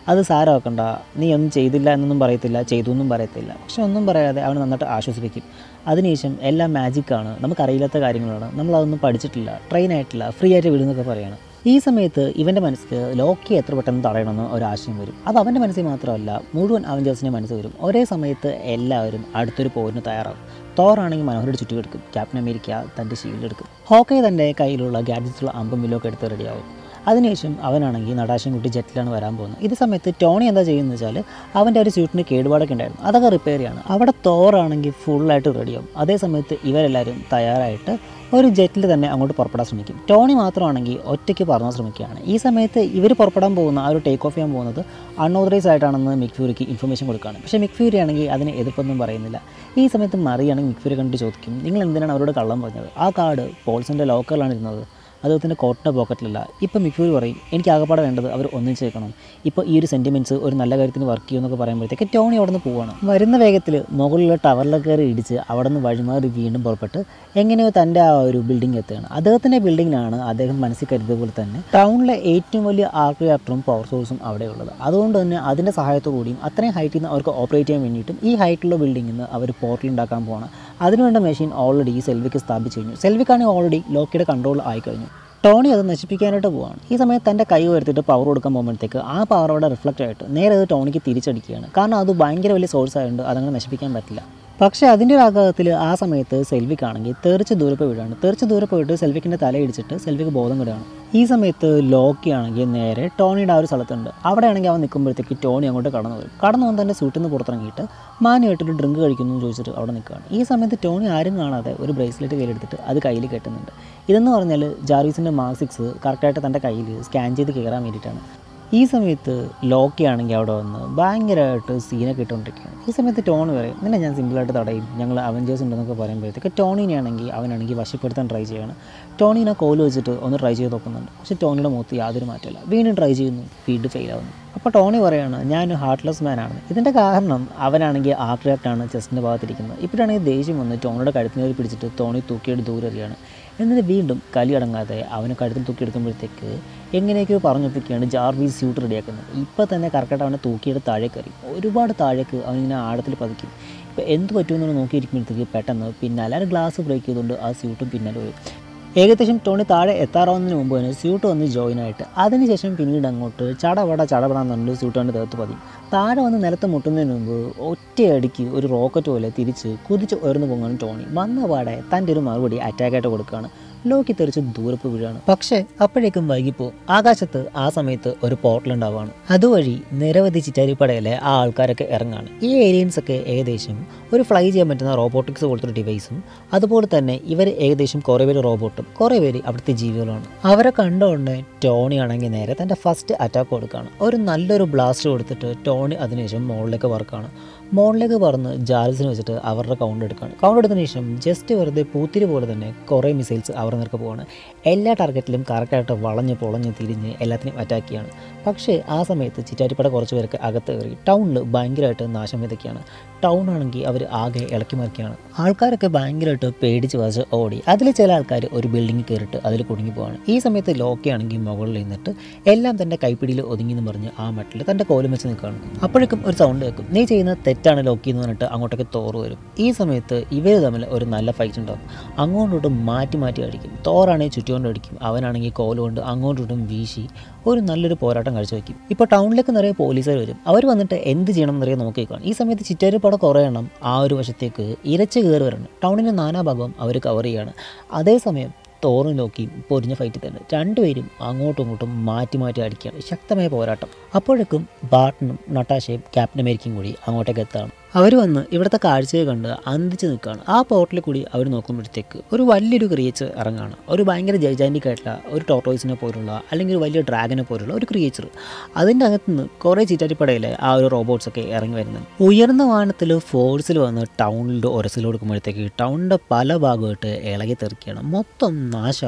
അത് സാരമാക്കണ്ട നീ ഒന്നും ചെയ്തില്ല എന്നൊന്നും പറയത്തില്ല ചെയ്തു എന്നും പറയത്തില്ല പക്ഷെ ഒന്നും പറയാതെ അവൻ നന്നായിട്ട് ആശ്വസിപ്പിക്കും അതിനുശേഷം എല്ലാം മാജിക്കാണ് നമുക്കറിയില്ലാത്ത കാര്യങ്ങളാണ് നമ്മളതൊന്നും പഠിച്ചിട്ടില്ല ട്രെയിൻ ആയിട്ടില്ല ഫ്രീ ആയിട്ട് വിടുന്നൊക്കെ പറയാണ് ഈ സമയത്ത് ഇവൻ്റെ മനസ്സിൽ ലോക്കി എത്ര പെട്ടെന്ന് തടയണമെന്ന് ഒരാശയം വരും അത് അവൻ്റെ മനസ്സിൽ മാത്രമല്ല മുഴുവൻ അവഞ്ചേഴ്സിൻ്റെ മനസ്സിൽ വരും ഒരേ സമയത്ത് എല്ലാവരും അടുത്തൊരു പോരിന് തയ്യാറാവും തോറാണെങ്കിൽ മനോഹരുടെ ചുറ്റും എടുക്കും ക്യാപ്റ്റൻ അമേരിക്ക തൻ്റെ ഷീൽഡ് എടുക്കും ഹോക്കെ തൻ്റെ കയ്യിലുള്ള ഗാഡ്ജറ്റ്സുള്ള അമ്പും വില്ലൊക്കെ എടുത്ത് റെഡിയാവും അതിനുശേഷം അവനാണെങ്കിൽ നടാശം കുട്ടി ജെറ്റിലാണ് വരാൻ പോകുന്നത് ഇത് സമയത്ത് ടോണി എന്താ ചെയ്യുന്നത് വെച്ചാൽ അവൻ്റെ ഒരു സ്യൂട്ടിന് കേടുപാടൊക്കെ ഉണ്ടായിരുന്നു അതൊക്കെ റിപ്പയർ ചെയ്യാണ് അവിടെ തോറാണെങ്കിൽ ഫുള്ളായിട്ട് റെഡിയാവും അതേ സമയത്ത് ഇവരെല്ലാവരും തയ്യാറായിട്ട് ഒരു ജെറ്റിൽ തന്നെ അങ്ങോട്ട് പുറപ്പെടാൻ ശ്രമിക്കും ടോണി മാത്രമാണെങ്കിൽ ഒറ്റയ്ക്ക് പറന്നാൻ ശ്രമിക്കുകയാണ് ഈ സമയത്ത് ഇവർ പുറപ്പെടാൻ പോകുന്ന ആ ഒരു ടേക്ക് ഓഫ് ചെയ്യാൻ പോകുന്നത് അൺഓതറൈസ് ആയിട്ടാണെന്ന് മിക് ഫ്യൂരിക്ക് ഇൻഫർമേഷൻ കൊടുക്കുകയാണ് പക്ഷേ മിക് ഫ്യൂരി ആണെങ്കിൽ അതിന് എതിർപ്പൊന്നും പറയുന്നില്ല ഈ സമയത്ത് മറിയാണെങ്കിൽ മിക് ഫ്യൂരി കണ്ടിട്ട് ചോദിക്കും നിങ്ങൾ എന്തിനാണ് അവരോട് കള്ളം പറഞ്ഞത് ആ കാർഡ് പോൾസിൻ്റെ ലോക്കറിലാണ് ഇരുന്നത് അദ്ദേഹത്തിൻ്റെ കോട്ടിൻ്റെ പോക്കറ്റിലല്ല ഇപ്പം മിക്കൂർ പറയും എനിക്ക് ആകപ്പാടെ വേണ്ടത് അവർ ഒന്നിച്ചേക്കണം ഇപ്പോൾ ഈ ഒരു സെൻറ്റിമെൻറ്റ്സ് ഒരു നല്ല കാര്യത്തിന് വർക്ക് ചെയ്യുമെന്നൊക്കെ പറയുമ്പോഴത്തേക്ക് ടോണി അവിടെ നിന്ന് പോവാണ് വരുന്ന വേഗത്തിൽ മുകളിലുള്ള ടവറിലൊക്കെ കയറി ഇടിച്ച് അവിടെ നിന്ന് വഴിമാറി വീണ്ടും പുറപ്പെട്ട് എങ്ങനെയോ തൻ്റെ ആ ഒരു ബിൽഡിംഗ് എത്തുകയാണ് അദ്ദേഹത്തിൻ്റെ ബിൽഡിങ്ങിനാണ് അദ്ദേഹം മനസ്സിൽ കരുതിയ പോലെ തന്നെ ടൗണിലെ ഏറ്റവും വലിയ ആർക്കിയാക്ടറും പവർ സോഴ്സും അവിടെയുള്ളത് അതുകൊണ്ട് തന്നെ അതിൻ്റെ സഹായത്തോടുകൂടിയും അത്രയും ഹൈറ്റിൽ നിന്ന് അവർക്ക് ഓപ്പറേറ്റ് ചെയ്യാൻ വേണ്ടിയിട്ടും ഈ ഹൈറ്റുള്ള ബിൽഡിങ്ങിൽ നിന്ന് അവർ പോർട്ടൽ ഉണ്ടാക്കാൻ പോകണം അതിനുവേണ്ട മെഷീൻ ഓൾറെഡി ഈ സെൽവിക്ക് സ്ഥാപിച്ചു കഴിഞ്ഞു സെൽവിക്കാണെങ്കിൽ ഓൾറെഡി ലോക്കിയുടെ കൺട്രോൾ ആയി കഴിഞ്ഞു ടോണി അത് നശിപ്പിക്കാനായിട്ട് പോവാണ് ഈ സമയത്ത് തൻ്റെ കൈ ഉയർത്തിയിട്ട് പവർ കൊടുക്കാൻ പോകുമ്പോഴത്തേക്ക് ആ പവർ അവിടെ റിഫ്ലക്റ്റ് ആയിട്ട് നേരെ അത് ടോണിക്ക് തിരിച്ചടിക്കുകയാണ് കാരണം അത് ഭയങ്കര വലിയ സോഴ്സ് ആയതുകൊണ്ട് അതങ്ങനെ നശിപ്പിക്കാൻ പറ്റില്ല പക്ഷേ അതിൻ്റെ ഒരു ആഘാതത്തിൽ ആ സമയത്ത് സെൽവിക്കാണെങ്കിൽ തെറിച്ച് ദൂരെ പോയി വിടുകയാണ് തെറിച്ച് ദൂരെ പോയിട്ട് സെൽവിക്കിൻ്റെ തല ഇടിച്ചിട്ട് സെൽവിക്ക് ബോധം വിടുകയാണ് ഈ സമയത്ത് ലോക്കി ആണെങ്കിൽ നേരെ ടോണിയുടെ ആ ഒരു സ്ഥലത്തുണ്ട് അവിടെയാണെങ്കിൽ അവൻ നിൽക്കുമ്പോഴത്തേക്ക് ടോണി അങ്ങോട്ട് കടന്നു വരും കടന്നു വന്ന് തൻ്റെ സൂട്ടിൽ നിന്ന് പുറത്തിറങ്ങിയിട്ട് മാനുമായിട്ടൊരു ഡ്രിങ്ക് കഴിക്കുന്നു എന്ന് ചോദിച്ചിട്ട് അവിടെ നിൽക്കുകയാണ് ഈ സമയത്ത് ടോണി ആരും കാണാതെ ഒരു ബ്രേസ്ലെറ്റ് കയ്യിലെടുത്തിട്ട് അത് കയ്യിൽ കെട്ടുന്നുണ്ട് ഇതെന്ന് പറഞ്ഞാൽ ജാർവീസിൻ്റെ മാർക്ക് സിക്സ് കറക്റ്റായിട്ട് തൻ്റെ കയ്യിൽ സ്കാൻ ചെയ്ത് കയറാൻ വേണ്ടിയിട്ടാണ് ഈ സമയത്ത് ലോക്കി ആണെങ്കിൽ അവിടെ വന്ന് ഭയങ്കരമായിട്ട് സീനൊക്കെ ഇട്ടുകൊണ്ടിരിക്കുകയാണ് ഈ സമയത്ത് ടോണി പറയും നിന്നെ ഞാൻ സിമ്പിളായിട്ട് തടയും ഞങ്ങൾ അവഞ്ചേഴ്സ് ഉണ്ടെന്നൊക്കെ പറയുമ്പോഴത്തേക്ക് ടോണിനെയാണെങ്കിൽ അവനാണെങ്കിൽ വശപ്പെടുത്താൻ ട്രൈ ചെയ്യാണ് ടോണിനെ കോല് വെച്ചിട്ട് ഒന്ന് ട്രൈ ചെയ്ത് നോക്കുന്നുണ്ട് പക്ഷേ ടോണിയുടെ മുഖത്ത് യാതൊരു മാറ്റമില്ല വീണ്ടും ട്രൈ ചെയ്യുന്നു വീണ്ടും ഫെയിൽ ആവുന്നു അപ്പോൾ ടോണി പറയാണ് ഞാൻ ഹാർട്ട്ലെസ് മാൻ ആണ് ഇതിൻ്റെ കാരണം അവനാണെങ്കിൽ ആക്രാക്റ്റാണ് ചെസ്റ്റിൻ്റെ ഭാഗത്തിരിക്കുന്നത് ഇപ്പോഴാണെങ്കിൽ ദേഷ്യം വന്ന് ടോണിയുടെ കഴുത്തിനേറി പിടിച്ചിട്ട് ടോണി തൂക്കിയിട്ട് ദൂരെ എറിയാണ് എന്നിട്ട് വീണ്ടും കലി അടങ്ങാതെ അവനെ കഴുത്തിൽ തൂക്കിയെടുക്കുമ്പോഴത്തേക്ക് എങ്ങനെയൊക്കെയോ പറഞ്ഞൊപ്പിക്കുകയാണ് ജാർവീസ് സ്യൂട്ട് റെഡിയാക്കുന്നത് ഇപ്പോൾ തന്നെ കറക്റ്റായിട്ട് അവനെ തൂക്കിയെടുത്ത് താഴേക്ക് എറിയും ഒരുപാട് താഴേക്ക് അവനിങ്ങനെ ആഴത്തിൽ പതിക്കും ഇപ്പോൾ എന്ത് പറ്റുമെന്ന് നോക്കിയിരിക്കുമ്പോഴത്തേക്ക് പെട്ടെന്ന് പിന്നാലെ ആ ഗ്ലാസ് ബ്രേക്ക് ചെയ്തുകൊണ്ട് ആ സ്യൂട്ടും പിന്നാലെ വരും ഏകദേശം ടോണി താഴെ എത്താറാവുന്നതിന് മുമ്പ് തന്നെ സ്യൂട്ട് വന്ന് ജോയിൻ ആയിട്ട് അതിനുശേഷം പിന്നീട് അങ്ങോട്ട് ചടപട ചടപടാന്ന് പറഞ്ഞിട്ട് സ്യൂട്ട് വന്ന് ദേഹത്ത് പതിയും താഴെ വന്ന് നിലത്ത് മുട്ടുന്നതിന് മുമ്പ് ഒറ്റയടിക്ക് ഒരു റോക്കറ്റ് പോലെ തിരിച്ച് കുതിച്ച് ഉയർന്നു പോകുകയാണ് ടോണി വന്ന പാടെ തൻ്റെ ഒരു മറുപടി അറ്റാക്കായിട്ട് കൊടുക്കുകയാണ് ലോക്കി തെറിച്ച് ദൂരപ്പ് വീഴാണ് പക്ഷേ അപ്പോഴേക്കും വൈകിപ്പോവും ആകാശത്ത് ആ സമയത്ത് ഒരു പോർട്ടൽ ഉണ്ടാവുകയാണ് അതുവഴി നിരവധി ചിറ്റാരിപ്പടയിലെ ആ ആൾക്കാരൊക്കെ ഇറങ്ങാണ് ഈ ഏലിയൻസ് ഒക്കെ ഏകദേശം ഒരു ഫ്ലൈ ചെയ്യാൻ പറ്റുന്ന റോബോട്ടിക്സ് പോലത്തെ ഡിവൈസും അതുപോലെ തന്നെ ഇവർ ഏകദേശം കുറേ പേര് റോബോട്ടും കുറേ പേര് അവിടുത്തെ ജീവികളാണ് അവരെ കണ്ടുകൊണ്ട് ടോണി ആണെങ്കിൽ നേരെ തൻ്റെ ഫസ്റ്റ് അറ്റാക്ക് കൊടുക്കുകയാണ് ഒരു നല്ലൊരു ബ്ലാസ്റ്റ് കൊടുത്തിട്ട് ടോണി അതിനുശേഷം മുകളിലേക്ക് വർക്കാണ് മുകളിലേക്ക് പറന്ന് ജാർസിന് വെച്ചിട്ട് അവരുടെ കൗണ്ട് എടുക്കുകയാണ് കൗണ്ട് എടുത്തതിന് ശേഷം ജസ്റ്റ് വെറുതെ പൂത്തിരി പോലെ തന്നെ കുറേ മിസൈൽസ് അവരുടെ നേർക്ക് പോവാണ് എല്ലാ ടാർഗറ്റിലും കറക്റ്റായിട്ട് വളഞ്ഞ് പൊളഞ്ഞ് തിരിഞ്ഞ് എല്ലാത്തിനെയും അറ്റാക്ക് ചെയ്യാണ് പക്ഷേ ആ സമയത്ത് ചിറ്റാരിപ്പട കുറച്ച് പേർക്ക് അകത്ത് കയറി ടൗണിൽ ഭയങ്കരമായിട്ട് നാശം വിതയ്ക്കുകയാണ് ടൗൺ ആണെങ്കിൽ അവർ ആകെ ഇളക്കി മറിക്കുകയാണ് ആൾക്കാരൊക്കെ ഭയങ്കരമായിട്ട് പേടിച്ച് വച്ച് ഓടി അതിൽ ചില ആൾക്കാർ ഒരു ബിൽഡിങ്ങിൽ കയറിയിട്ട് അതിൽ കുടുങ്ങി പോവാണ് ഈ സമയത്ത് ലോക്കി ആണെങ്കിൽ മുകളിൽ നിന്നിട്ട് എല്ലാം തൻ്റെ കൈപ്പിടിയിൽ ഒതുങ്ങി എന്ന് പറഞ്ഞ് ആ മട്ടിൽ തൻ്റെ കോലും വെച്ച് നിൽക്കുകയാണ് അപ്പോഴേക്കും ഒരു സൗണ്ട് കേൾക്കും നീ ചെയ്യുന്ന തെറ്റാണ് ലോക്കി എന്ന് പറഞ്ഞിട്ട് അങ്ങോട്ടേക്ക് തോറ് വരും ഈ സമയത്ത് ഇവർ തമ്മിൽ ഒരു നല്ല ഫൈറ്റ് ഉണ്ടാവും അങ്ങോട്ടും മാറ്റി മാറ്റി അടിക്കും തോറാണെങ്കിൽ ചുറ്റുകൊണ്ട് അടിക്കും അവനാണെങ്കിൽ കോലുകൊണ്ട് അങ്ങോട്ടും വീശി ഒരു നല്ലൊരു പോരാട്ടം കാഴ്ചവെക്കും ഇപ്പോൾ ടൗണിലേക്ക് നിറയെ പോലീസുകാർ വരും അവർ വന്നിട്ട് എന്ത് ചെയ്യണം എന്നറിയാൻ നോക്കി നിൽക്കുകയാണ് ഈ സമയത്ത് ചിറ്റാരിപ്പാടെ കുറേ എണ്ണം ആ ഒരു വശത്തേക്ക് ഇരച്ച് കയറി വരണം ടൗണിൻ്റെ നാനാഭാഗം അവർ കവർ ചെയ്യുകയാണ് അതേസമയം തോറും നോക്കിയും പൊരിഞ്ഞ ഫൈറ്റിൽ തന്നെ രണ്ടുപേരും അങ്ങോട്ടും ഇങ്ങോട്ടും മാറ്റി മാറ്റി അടിക്കുകയാണ് ശക്തമായ പോരാട്ടം അപ്പോഴേക്കും ബാട്ടനും നട്ടാശയും ക്യാപ്റ്റൻ അമേരിക്കയും കൂടി അങ്ങോട്ടേക്ക് എത്താണ് അവർ വന്ന് ഇവിടുത്തെ കാഴ്ചയെ കണ്ട് അന്തിച്ച് നിൽക്കുകയാണ് ആ പോർട്ടിൽ കൂടി അവർ നോക്കുമ്പോഴത്തേക്ക് ഒരു വലിയൊരു ക്രിയേച്ചർ ഇറങ്ങാണ് ഒരു ഭയങ്കര ജൈജാൻറ്റിക് ആയിട്ടുള്ള ഒരു ടോട്ടോയ്സിനെ പോലുള്ള അല്ലെങ്കിൽ ഒരു വലിയ ഡ്രാഗനെ പോലുള്ള ഒരു ക്രിയേച്ചർ അതിൻ്റെ അകത്തുനിന്ന് കുറേ ചിറ്റാരിപ്പടയിലെ ആ ഒരു റോബോട്ട്സ് ഒക്കെ ഇറങ്ങി വരുന്നുണ്ട് ഉയർന്ന വാഹനത്തിൽ ഫോഴ്സിൽ വന്ന് ടൗണിൽ ഒരസിൽ കൊടുക്കുമ്പോഴത്തേക്ക് ടൗണിൻ്റെ പല ഭാഗമായിട്ട് ഇളകി തെറിക്കുകയാണ് മൊത്തം നാശമാവാണ്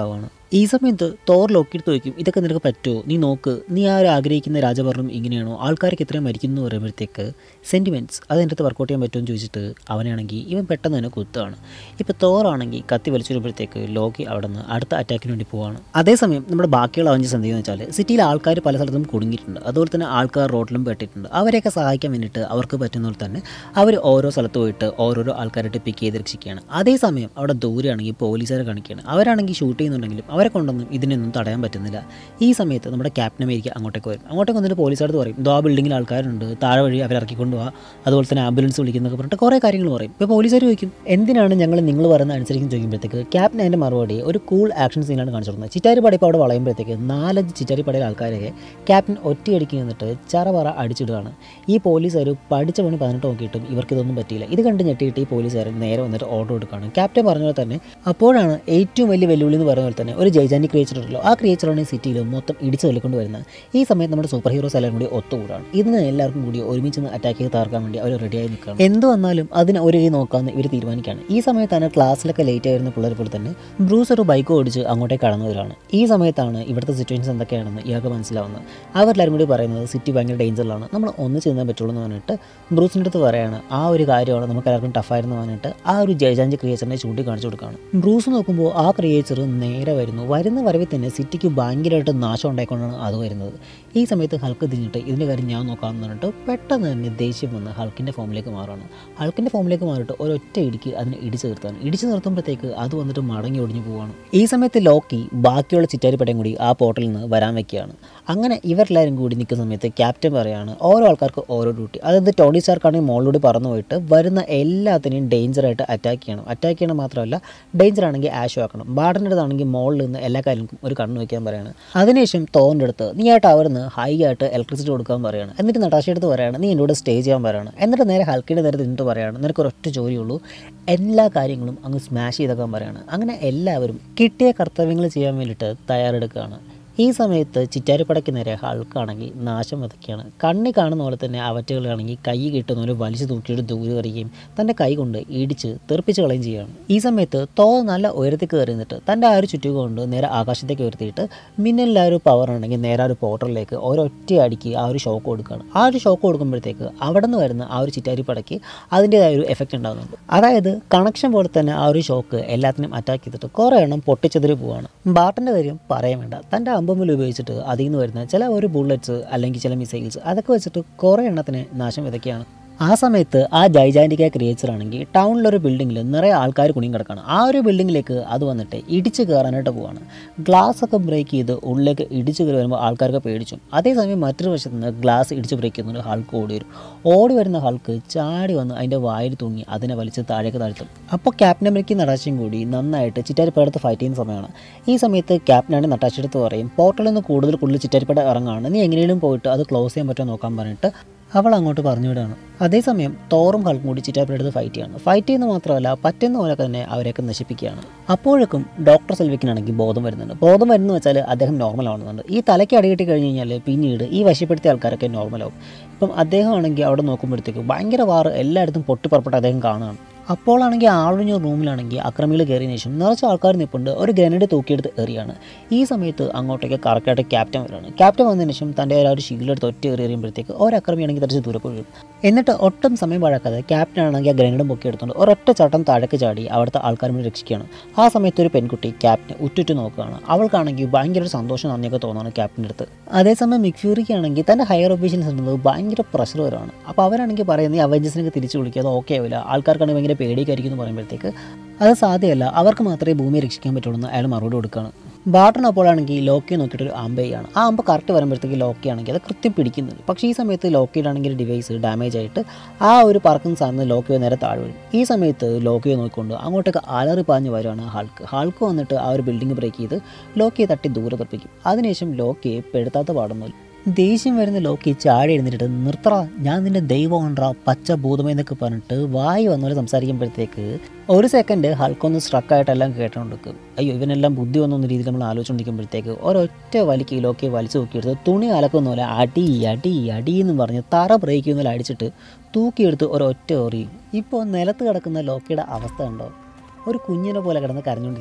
ഈ സമയത്ത് തോർ ലോക്കിയെടുത്ത് വയ്ക്കും ഇതൊക്കെ നിനക്ക് പറ്റുമോ നീ നോക്ക് നീ ആ ഒരു ആഗ്രഹിക്കുന്ന രാജഭരണം ഇങ്ങനെയാണോ ആൾക്കാർക്ക് ഇത്രയും മരിക്കുന്നു എന്ന് പറയുമ്പോഴത്തേക്ക് സെൻറ്റിമെൻറ്റ്സ് അത് എൻ്റെ അടുത്ത് വർക്കൗട്ട് ചെയ്യാൻ പറ്റുമെന്ന് ചോദിച്ചിട്ട് അവനാണെങ്കിൽ ഇവൻ പെട്ടെന്ന് തന്നെ കുത്താണ് ഇപ്പോൾ തോറാണെങ്കിൽ കത്തി വലിച്ചിടുമ്പോഴത്തേക്ക് ലോക്കി അവിടെ നിന്ന് അടുത്ത അറ്റാക്കിന് വേണ്ടി പോവാണ് അതേസമയം നമ്മുടെ ബാക്കിയുള്ള അവഞ്ചസ് എന്ത് ചെയ്യുന്നത് വെച്ചാൽ സിറ്റിയിൽ ആൾക്കാർ പല സ്ഥലത്തും കുടുങ്ങിയിട്ടുണ്ട് അതുപോലെ തന്നെ ആൾക്കാർ റോഡിലും പെട്ടിട്ടുണ്ട് അവരെയൊക്കെ സഹായിക്കാൻ വേണ്ടിയിട്ട് അവർക്ക് പറ്റുന്ന പോലെ തന്നെ അവർ ഓരോ സ്ഥലത്ത് പോയിട്ട് ഓരോരോ ആൾക്കാരായിട്ട് പിക്ക് ചെയ്ത് രക്ഷിക്കുകയാണ് അതേസമയം അവിടെ ദൂരെയാണെങ്കിൽ പോലീസുകാരെ കാണിക്കുകയാണ് അവരാണെങ്കിൽ ഷൂട്ട് ചെയ്യുന്നുണ്ടെങ്കിലും അവരെ കൊണ്ടൊന്നും ഇതിനൊന്നും തടയാൻ പറ്റുന്നില്ല ഈ സമയത്ത് നമ്മുടെ ക്യാപ്റ്റൻ അമേരിക്ക അങ്ങോട്ടേക്ക് വരും അങ്ങോട്ടേക്ക് വന്നിട്ട് പോലീസുകാർക്ക് പറയും ഇതോ ആ ബിൽഡിങ്ങിൽ ആൾക്കാരുണ്ട് താഴെ വഴി അവർ ഇറക്കിക്കൊണ്ട് പോവാ അതുപോലെ തന്നെ ആംബുലൻസ് വിളിക്കുന്നൊക്കെ പറഞ്ഞിട്ട് കുറേ കാര്യങ്ങൾ പറയും ഇപ്പോൾ പോലീസുകാർ ചോദിക്കും എന്തിനാണ് ഞങ്ങൾ നിങ്ങൾ പറയുന്ന അനുസരിക്കും ചോദിക്കുമ്പോഴത്തേക്ക് ക്യാപ്റ്റൻ അതിൻ്റെ മറുപടി ഒരു കൂൾ ആക്ഷൻ സീനാണ് കാണിച്ചു കൊടുക്കുന്നത് ചിറ്റാരിപ്പട ഇപ്പോൾ അവിടെ വളയുമ്പോഴത്തേക്ക് നാലഞ്ച് ചിറ്റാരിപ്പടയിലെ ആൾക്കാരെ ക്യാപ്റ്റൻ ഒറ്റയടിക്ക് നിന്നിട്ട് ചറപറ അടിച്ചിടുകയാണ് ഈ പോലീസുകാർ പഠിച്ച പണി പതിനെട്ട് നോക്കിയിട്ടും ഇവർക്ക് ഇതൊന്നും പറ്റിയില്ല ഇത് കണ്ട് ഞെട്ടിയിട്ട് ഈ പോലീസുകാരൻ നേരെ വന്നിട്ട് ഓർഡർ കൊടുക്കുകയാണ് ക്യാപ്റ്റൻ പറഞ്ഞ പോലെ തന്നെ അപ്പോഴാണ് ഏറ്റവും വലിയ വെല്ലുവിളി എന്ന് പറയുന്ന പോലെ തന്നെ ഒരു ജൈജാൻറ്റിക് ക്രിയേച്ചർ ഉണ്ടല്ലോ ആ ക്രിയേച്ചറാണ് ഈ സിറ്റിയിൽ മൊത്തം ഇടിച്ച് തള്ളിക്കൊണ്ട് വരുന്നത് ഈ സമയത്ത് നമ്മുടെ സൂപ്പർ ഹീറോസ് എല്ലാം കൂടി ഒത്തുകൂടാണ് ഇതിന് എല്ലാവർക്കും കൂടി ഒരുമിച്ച് അറ്റാക്ക് ചെയ്ത് തകർക്കാൻ വേണ്ടി അവർ റെഡിയായി നിൽക്കുകയാണ് എന്ത് വന്നാലും അതിന് ഒരു കൈ നോക്കാമെന്ന് ഇവർ തീരുമാനിക്കുകയാണ് ഈ സമയത്താണ് ക്ലാസ്സിലൊക്കെ ലേറ്റ് ആയിരുന്ന പിള്ളേർ പോലെ തന്നെ ബ്രൂസ് ഒരു ബൈക്ക് ഓടിച്ച് അങ്ങോട്ടേക്ക് കടന്നവരാണ് ഈ സമയത്താണ് ഇവിടുത്തെ സിറ്റുവേഷൻസ് എന്തൊക്കെയാണെന്ന് ഇയാൾക്ക് മനസ്സിലാവുന്നത് അവരെല്ലാവരും കൂടി പറയുന്നത് സിറ്റി ഭയങ്കര ഡേഞ്ചറിലാണ് നമ്മൾ ഒന്ന് ചെയ്യുന്നേ പറ്റുള്ളൂ എന്ന് പറഞ്ഞിട്ട് ബ്രൂസിൻ്റെ അടുത്ത് പറയാണ് ആ ഒരു കാര്യമാണ് നമുക്ക് എല്ലാവർക്കും ടഫായിരുന്നു പറഞ്ഞിട്ട് ആ ഒരു ജയജാഞ്ച് ക്രിയേച്ചറിനെ ചൂണ്ടി കാണിച്ചു കൊടുക്കുകയാണ് ബ്രൂസ് നോക്കുമ്പോൾ ആ ക്രിയേച്ചർ നേരെ വരുന്നു വരുന്ന വരവിൽ തന്നെ സിറ്റിക്ക് ഭയങ്കരമായിട്ട് നാശം ഉണ്ടായിക്കൊണ്ടാണ് അത് വരുന്നത് ഈ സമയത്ത് ഹൾക്ക് തിരിഞ്ഞിട്ട് ഇതിൻ്റെ കാര്യം ഞാൻ നോക്കാമെന്ന് പറഞ്ഞിട്ട് പെട്ടെന്ന് തന്നെ ദേഷ്യം വന്ന് ഹൾക്കിൻ്റെ ഫോമിലേക്ക് മാറുകയാണ് ഹൾക്കിൻ്റെ ഫോമിലേക്ക് മാറിയിട്ട് ഒരൊറ്റ ഇടിക്ക് അതിനെ ഇടിച്ചു നിർത്താൻ ഇടിച്ചു നിർത്തുമ്പോഴത്തേക്ക് അത് വന്നിട്ട് മടങ്ങി ഒടിഞ്ഞു പോവാണ് ഈ സമയത്ത് ലോക്കി ബാക്കിയുള്ള ചിറ്റാരിപ്പടയും കൂടി ആ പോർട്ടലിൽ നിന്ന് വരാൻ വെക്കുകയാണ് അങ്ങനെ ഇവരെല്ലാവരും കൂടി നിൽക്കുന്ന സമയത്ത് ക്യാപ്റ്റൻ പറയാണ് ഓരോ ആൾക്കാർക്ക് ഓരോ ഡ്യൂട്ടി അതായത് ടോണി സ്റ്റാർക്കാണെങ്കിൽ മോളിലൂടെ പറന്നു പോയിട്ട് വരുന്ന എല്ലാത്തിനെയും ഡേഞ്ചറായിട്ട് അറ്റാക്ക് ചെയ്യണം അറ്റാക്ക് ചെയ്യണം മാത്രമല്ല ഡേഞ്ചർ ആണെങ്കിൽ ആഷോ ആക്കണം ബാർഡിൻ്റെ അടുത്താണെങ്കിൽ മോളിൽ നിന്ന് എല്ലാ കാര്യങ്ങൾക്കും ഒരു കണ്ണ് വയ്ക്കാൻ പറയാണ് അതിനുശേഷം തോൻ്റെ അടുത്ത് നീ ആയിട്ട് അവരിന്ന് ഹൈ ആയിട്ട് ഇലക്ട്രിസിറ്റി കൊടുക്കാൻ പറയാണ് എന്നിട്ട് നട്ടാശയുടെ അടുത്ത് പറയാണ് നീ എന്നോട് സ്റ്റേ ചെയ്യാൻ പറയാണ് എന്നിട്ട് നേരെ ഹൽക്കിയുടെ നേരെ നിന്നിട്ട് പറയാണ് നിനക്ക് ഒരൊറ്റ ജോലിയുള്ളൂ എല്ലാ കാര്യങ്ങളും അങ്ങ് സ്മാഷ് ചെയ്തേക്കാൻ പറയാണ് അങ്ങനെ എല്ലാവരും കിട്ടിയ കർത്തവ്യങ്ങൾ ചെയ്യാൻ വേണ്ടിയിട്ട് തയ്യാറെടുക്കുകയാണ് ഈ സമയത്ത് ചിറ്റാരിപ്പടയ്ക്ക് നേരെ ഹൾക്കാണെങ്കിൽ നാശം വിതയ്ക്കുകയാണ് കണ്ണി കാണുന്ന പോലെ തന്നെ അവറ്റകളാണെങ്കിൽ കൈ കിട്ടുന്ന പോലെ വലിച്ചു തൂക്കിയിട്ട് ദൂരെ എറിയുകയും തൻ്റെ കൈ കൊണ്ട് ഇടിച്ച് തെറിപ്പിച്ച് കളയും ചെയ്യുകയാണ് ഈ സമയത്ത് തോ നല്ല ഉയരത്തിൽ കയറി നിന്നിട്ട് തൻ്റെ ആ ഒരു ചുറ്റുക കൊണ്ട് നേരെ ആകാശത്തേക്ക് ഉയർത്തിയിട്ട് മിന്നലിൻ്റെ ആ ഒരു പവർ ആണെങ്കിൽ നേരെ ആ ഒരു പോർട്ടലിലേക്ക് ഒരൊറ്റ അടിക്ക് ആ ഒരു ഷോക്ക് കൊടുക്കുകയാണ് ആ ഒരു ഷോക്ക് കൊടുക്കുമ്പോഴത്തേക്ക് അവിടെ നിന്ന് വരുന്ന ആ ഒരു ചിറ്റാരിപ്പടയ്ക്ക് അതിൻ്റേതായ ഒരു എഫക്റ്റ് ഉണ്ടാകുന്നുണ്ട് അതായത് കണക്ഷൻ പോലെ തന്നെ ആ ഒരു ഷോക്ക് എല്ലാത്തിനും അറ്റാക്ക് ചെയ്തിട്ട് കുറേ എണ്ണം പൊട്ടിച്ചെതിരി പോവാണ് ബാട്ടൻ്റെ കാര്യം പറയാൻ വേണ്ട തൻ്റെ അമ്പമ്മിൽ ഉപയോഗിച്ചിട്ട് അതിൽ നിന്ന് വരുന്ന ചില ഒരു ബുള്ളറ്റ്സ് അല്ലെങ്കിൽ ചില മിസൈൽസ് അതൊക്കെ വെച്ചിട്ട് കുറേ എണ്ണത്തിന് നാശം വിതയ്ക്കുകയാണ് ആ സമയത്ത് ആ ജൈജാൻറ്റിക്ക ക്രിയേച്ചർ ആണെങ്കിൽ ടൗണിലൊരു ബിൽഡിങ്ങിൽ നിറയെ ആൾക്കാർ കുണിയും കിടക്കുകയാണ് ആ ഒരു ബിൽഡിങ്ങിലേക്ക് അത് വന്നിട്ട് ഇടിച്ച് കയറാനായിട്ട് പോവാണ് ഗ്ലാസ് ഒക്കെ ബ്രേക്ക് ചെയ്ത് ഉള്ളിലേക്ക് ഇടിച്ച് കയറി വരുമ്പോൾ ആൾക്കാർക്ക് പേടിച്ചു അതേസമയം മറ്റൊരു വശത്ത് നിന്ന് ഗ്ലാസ് ഇടിച്ച് ബ്രേക്ക് ചെയ്യുന്നുണ്ട് ഹൾക്ക് ഓടി വരും ഓടി വരുന്ന ഹൾക്ക് ചാടി വന്ന് അതിൻ്റെ വായിൽ തൂങ്ങി അതിനെ വലിച്ച് താഴേക്ക് താഴ്ത്തും അപ്പോൾ ക്യാപ്റ്റൻ അമേരിക്കയും നടാശയും കൂടി നന്നായിട്ട് ചിറ്റാരിപ്പടത്ത് ഫൈറ്റ് ചെയ്യുന്ന സമയമാണ് ഈ സമയത്ത് ക്യാപ്റ്റനാണ് നട്ടാശെടുത്ത് പറയും പോർട്ടലിൽ നിന്ന് കൂടുതൽ കൂടുതൽ ചിറ്റാരിപ്പട ഇറങ്ങാണ് നീ എങ്ങനെയും പോയിട്ട് അത് ക്ലോസ് ചെയ്യാൻ പറ്റുമോ നോക്കാൻ പറഞ്ഞിട്ട് അവൾ അങ്ങോട്ട് പറഞ്ഞു വിടുകയാണ് അതേസമയം തോറും ഹൾക്കും കൂടി ചിറ്റാപ്പിലെടുത്ത് ഫൈറ്റ് ചെയ്യാണ് ഫൈറ്റ് ചെയ്യുന്ന മാത്രമല്ല പറ്റുന്ന പോലെ തന്നെ അവരെയൊക്കെ നശിപ്പിക്കുകയാണ് അപ്പോഴേക്കും ഡോക്ടർ സെൽവിക്കിനാണെങ്കിൽ ബോധം വരുന്നുണ്ട് ബോധം വരുന്നു വെച്ചാൽ അദ്ദേഹം നോർമൽ ആവുന്നുണ്ട് ഈ തലയ്ക്ക് അടികിട്ടി കഴിഞ്ഞ് കഴിഞ്ഞാൽ പിന്നീട് ഈ വശപ്പെടുത്തിയ ആൾക്കാരൊക്കെ നോർമലാവും ഇപ്പം അദ്ദേഹം ആണെങ്കിൽ അവിടെ നോക്കുമ്പോഴത്തേക്ക് ഭയങ്കര വാറ് എല്ലായിടത്തും പൊട്ടിപ്പുറപ്പെട്ട് അദ്ദേഹം കാണുകയാണ് അപ്പോളാണെങ്കിൽ ആളൊഴിഞ്ഞ റൂമിലാണെങ്കിൽ അക്രമികൾ കയറിയതിനു ശേഷം നിറച്ച് ആൾക്കാർ നിൽപ്പുണ്ട് ഒരു ഗ്രനേഡ് തൂക്കിയെടുത്ത് എറിയാണ് ഈ സമയത്ത് അങ്ങോട്ടേക്ക് കറക്റ്റായിട്ട് ക്യാപ്റ്റൻ വരികയാണ് ക്യാപ്റ്റൻ വന്നതിന് ശേഷം തൻ്റെ ആ ഒരു ഷീൽഡെടുത്ത് ഒറ്റ എറി എറിയുമ്പോഴത്തേക്ക് ഒരക്രമിയാണെങ്കിൽ തിരിച്ച് ദൂരെ പോയി വീഴും. എന്നിട്ട് ഒട്ടും സമയം പഴക്കാതെ ക്യാപ്റ്റൻ ആണെങ്കിൽ ആ ഗ്രനേഡും പൊക്കി എടുത്തുകൊണ്ട് ഒരൊറ്റ ചട്ടം താഴേക്ക് ചാടി അവിടുത്തെ ആൾക്കാർ വേണ്ടി രക്ഷിക്കുകയാണ് ആ സമയത്ത് ഒരു പെൺകുട്ടി ക്യാപ്റ്റനെ ഉറ്റുറ്റു നോക്കുകയാണ് അവൾക്കാണെങ്കിൽ ഭയങ്കര ഒരു സന്തോഷം നന്ദിയൊക്കെ തോന്നുന്നു ക്യാപ്റ്റൻ്റെ അടുത്ത് അതേസമയം മിക്ഫ്യൂറിക്ക് ആണെങ്കിൽ തൻ്റെ ഹയർ ഒഫീഷ്യൽസ് ഉള്ളത് ഭയങ്കര പ്രഷർ വരാണ് അപ്പോൾ അവരാണെങ്കിൽ പറയുന്നത് ഈ അവഞ്ചസിനൊക്കെ തിരിച്ചു വിളിക്കുക അത് ഓക്കെ ആവില്ല ആൾക്കാർക്കാണെങ്കിൽ ഭയങ്കര പേടിയൊക്കെയായിരിക്കും എന്ന് പറയുമ്പോഴത്തേക്ക് അത് സാധ്യമല്ല അവർക്ക് മാത്രമേ ഭൂമിയെ രക്ഷിക്കാൻ പറ്റുള്ളൂ എന്ന് അയാൾ മറുപടി കൊടുക്കുകയാണ് ബാട്ടൺ അപ്പോഴാണെങ്കിൽ ലോക്കിയെ നോക്കിയിട്ട് ഒരു അമ്പയാണ് ആ അമ്പ കറക്റ്റ് വരുമ്പോഴത്തേക്ക് ലോക്കി ആണെങ്കിൽ അത് കൃത്യം പിടിക്കുന്നുണ്ട് പക്ഷേ ഈ സമയത്ത് ലോക്കിയുടെ ആണെങ്കിൽ ഡിവൈസ് ഡാമേജ് ആയിട്ട് ആ ഒരു പറക്കുന്ന സാധനം ലോക്കിയോ നേരെ താഴെ വീഴും ഈ സമയത്ത് ലോക്കിയെ നോക്കിക്കൊണ്ട് അങ്ങോട്ടേക്ക് അലറി പാഞ്ഞ് വരുവാണ് ഹാൾക്ക് ഹാൾക്ക് വന്നിട്ട് ആ ഒരു ബിൽഡിംഗ് ബ്രേക്ക് ചെയ്ത് ലോക്കിയെ തട്ടി ദൂരെ തെറിപ്പിക്കും അതിനുശേഷം ലോക്കിയെ പെടുത്താത്ത പാടുന്നില്ല ദേഷ്യം വരുന്ന ലോക്കി ചാടി എഴുന്നിട്ട് നിർത്തറ ഞാൻ നിന്റെ ദൈവമാണ്ട്രാ പച്ച ഭൂതമേ എന്നൊക്കെ പറഞ്ഞിട്ട് വായി വന്നവരെ സംസാരിക്കുമ്പോഴത്തേക്ക് ഒരു സെക്കൻഡ് ഹൾക്കൊന്ന് സ്ട്രക്കായിട്ടെല്ലാം കേട്ടോണ്ടിരിക്കും അയ്യോ ഇവനെല്ലാം ബുദ്ധി വന്നൊന്ന രീതിയിൽ നമ്മൾ ആലോചിച്ചുകൊണ്ടിരിക്കുമ്പോഴത്തേക്ക് ഒരൊറ്റ വലിക്ക് ലോക്കി വലിച്ചു തൂക്കിയെടുത്ത് തുണി അലക്കുന്ന പോലെ അടി അടി അടി എന്ന് പറഞ്ഞ് തറ ബ്രേക്ക് ചെയ്യുന്ന പോലെ അടിച്ചിട്ട് തൂക്കിയെടുത്ത് ഒരൊറ്റ എറിയും ഇപ്പോൾ നിലത്ത് കിടക്കുന്ന ലോക്കിയുടെ അവസ്ഥ ഉണ്ടോ ഒരു കുഞ്ഞിനെ പോലെ കിടന്ന് കരഞ്ഞുകൊണ്ടിരിക്കും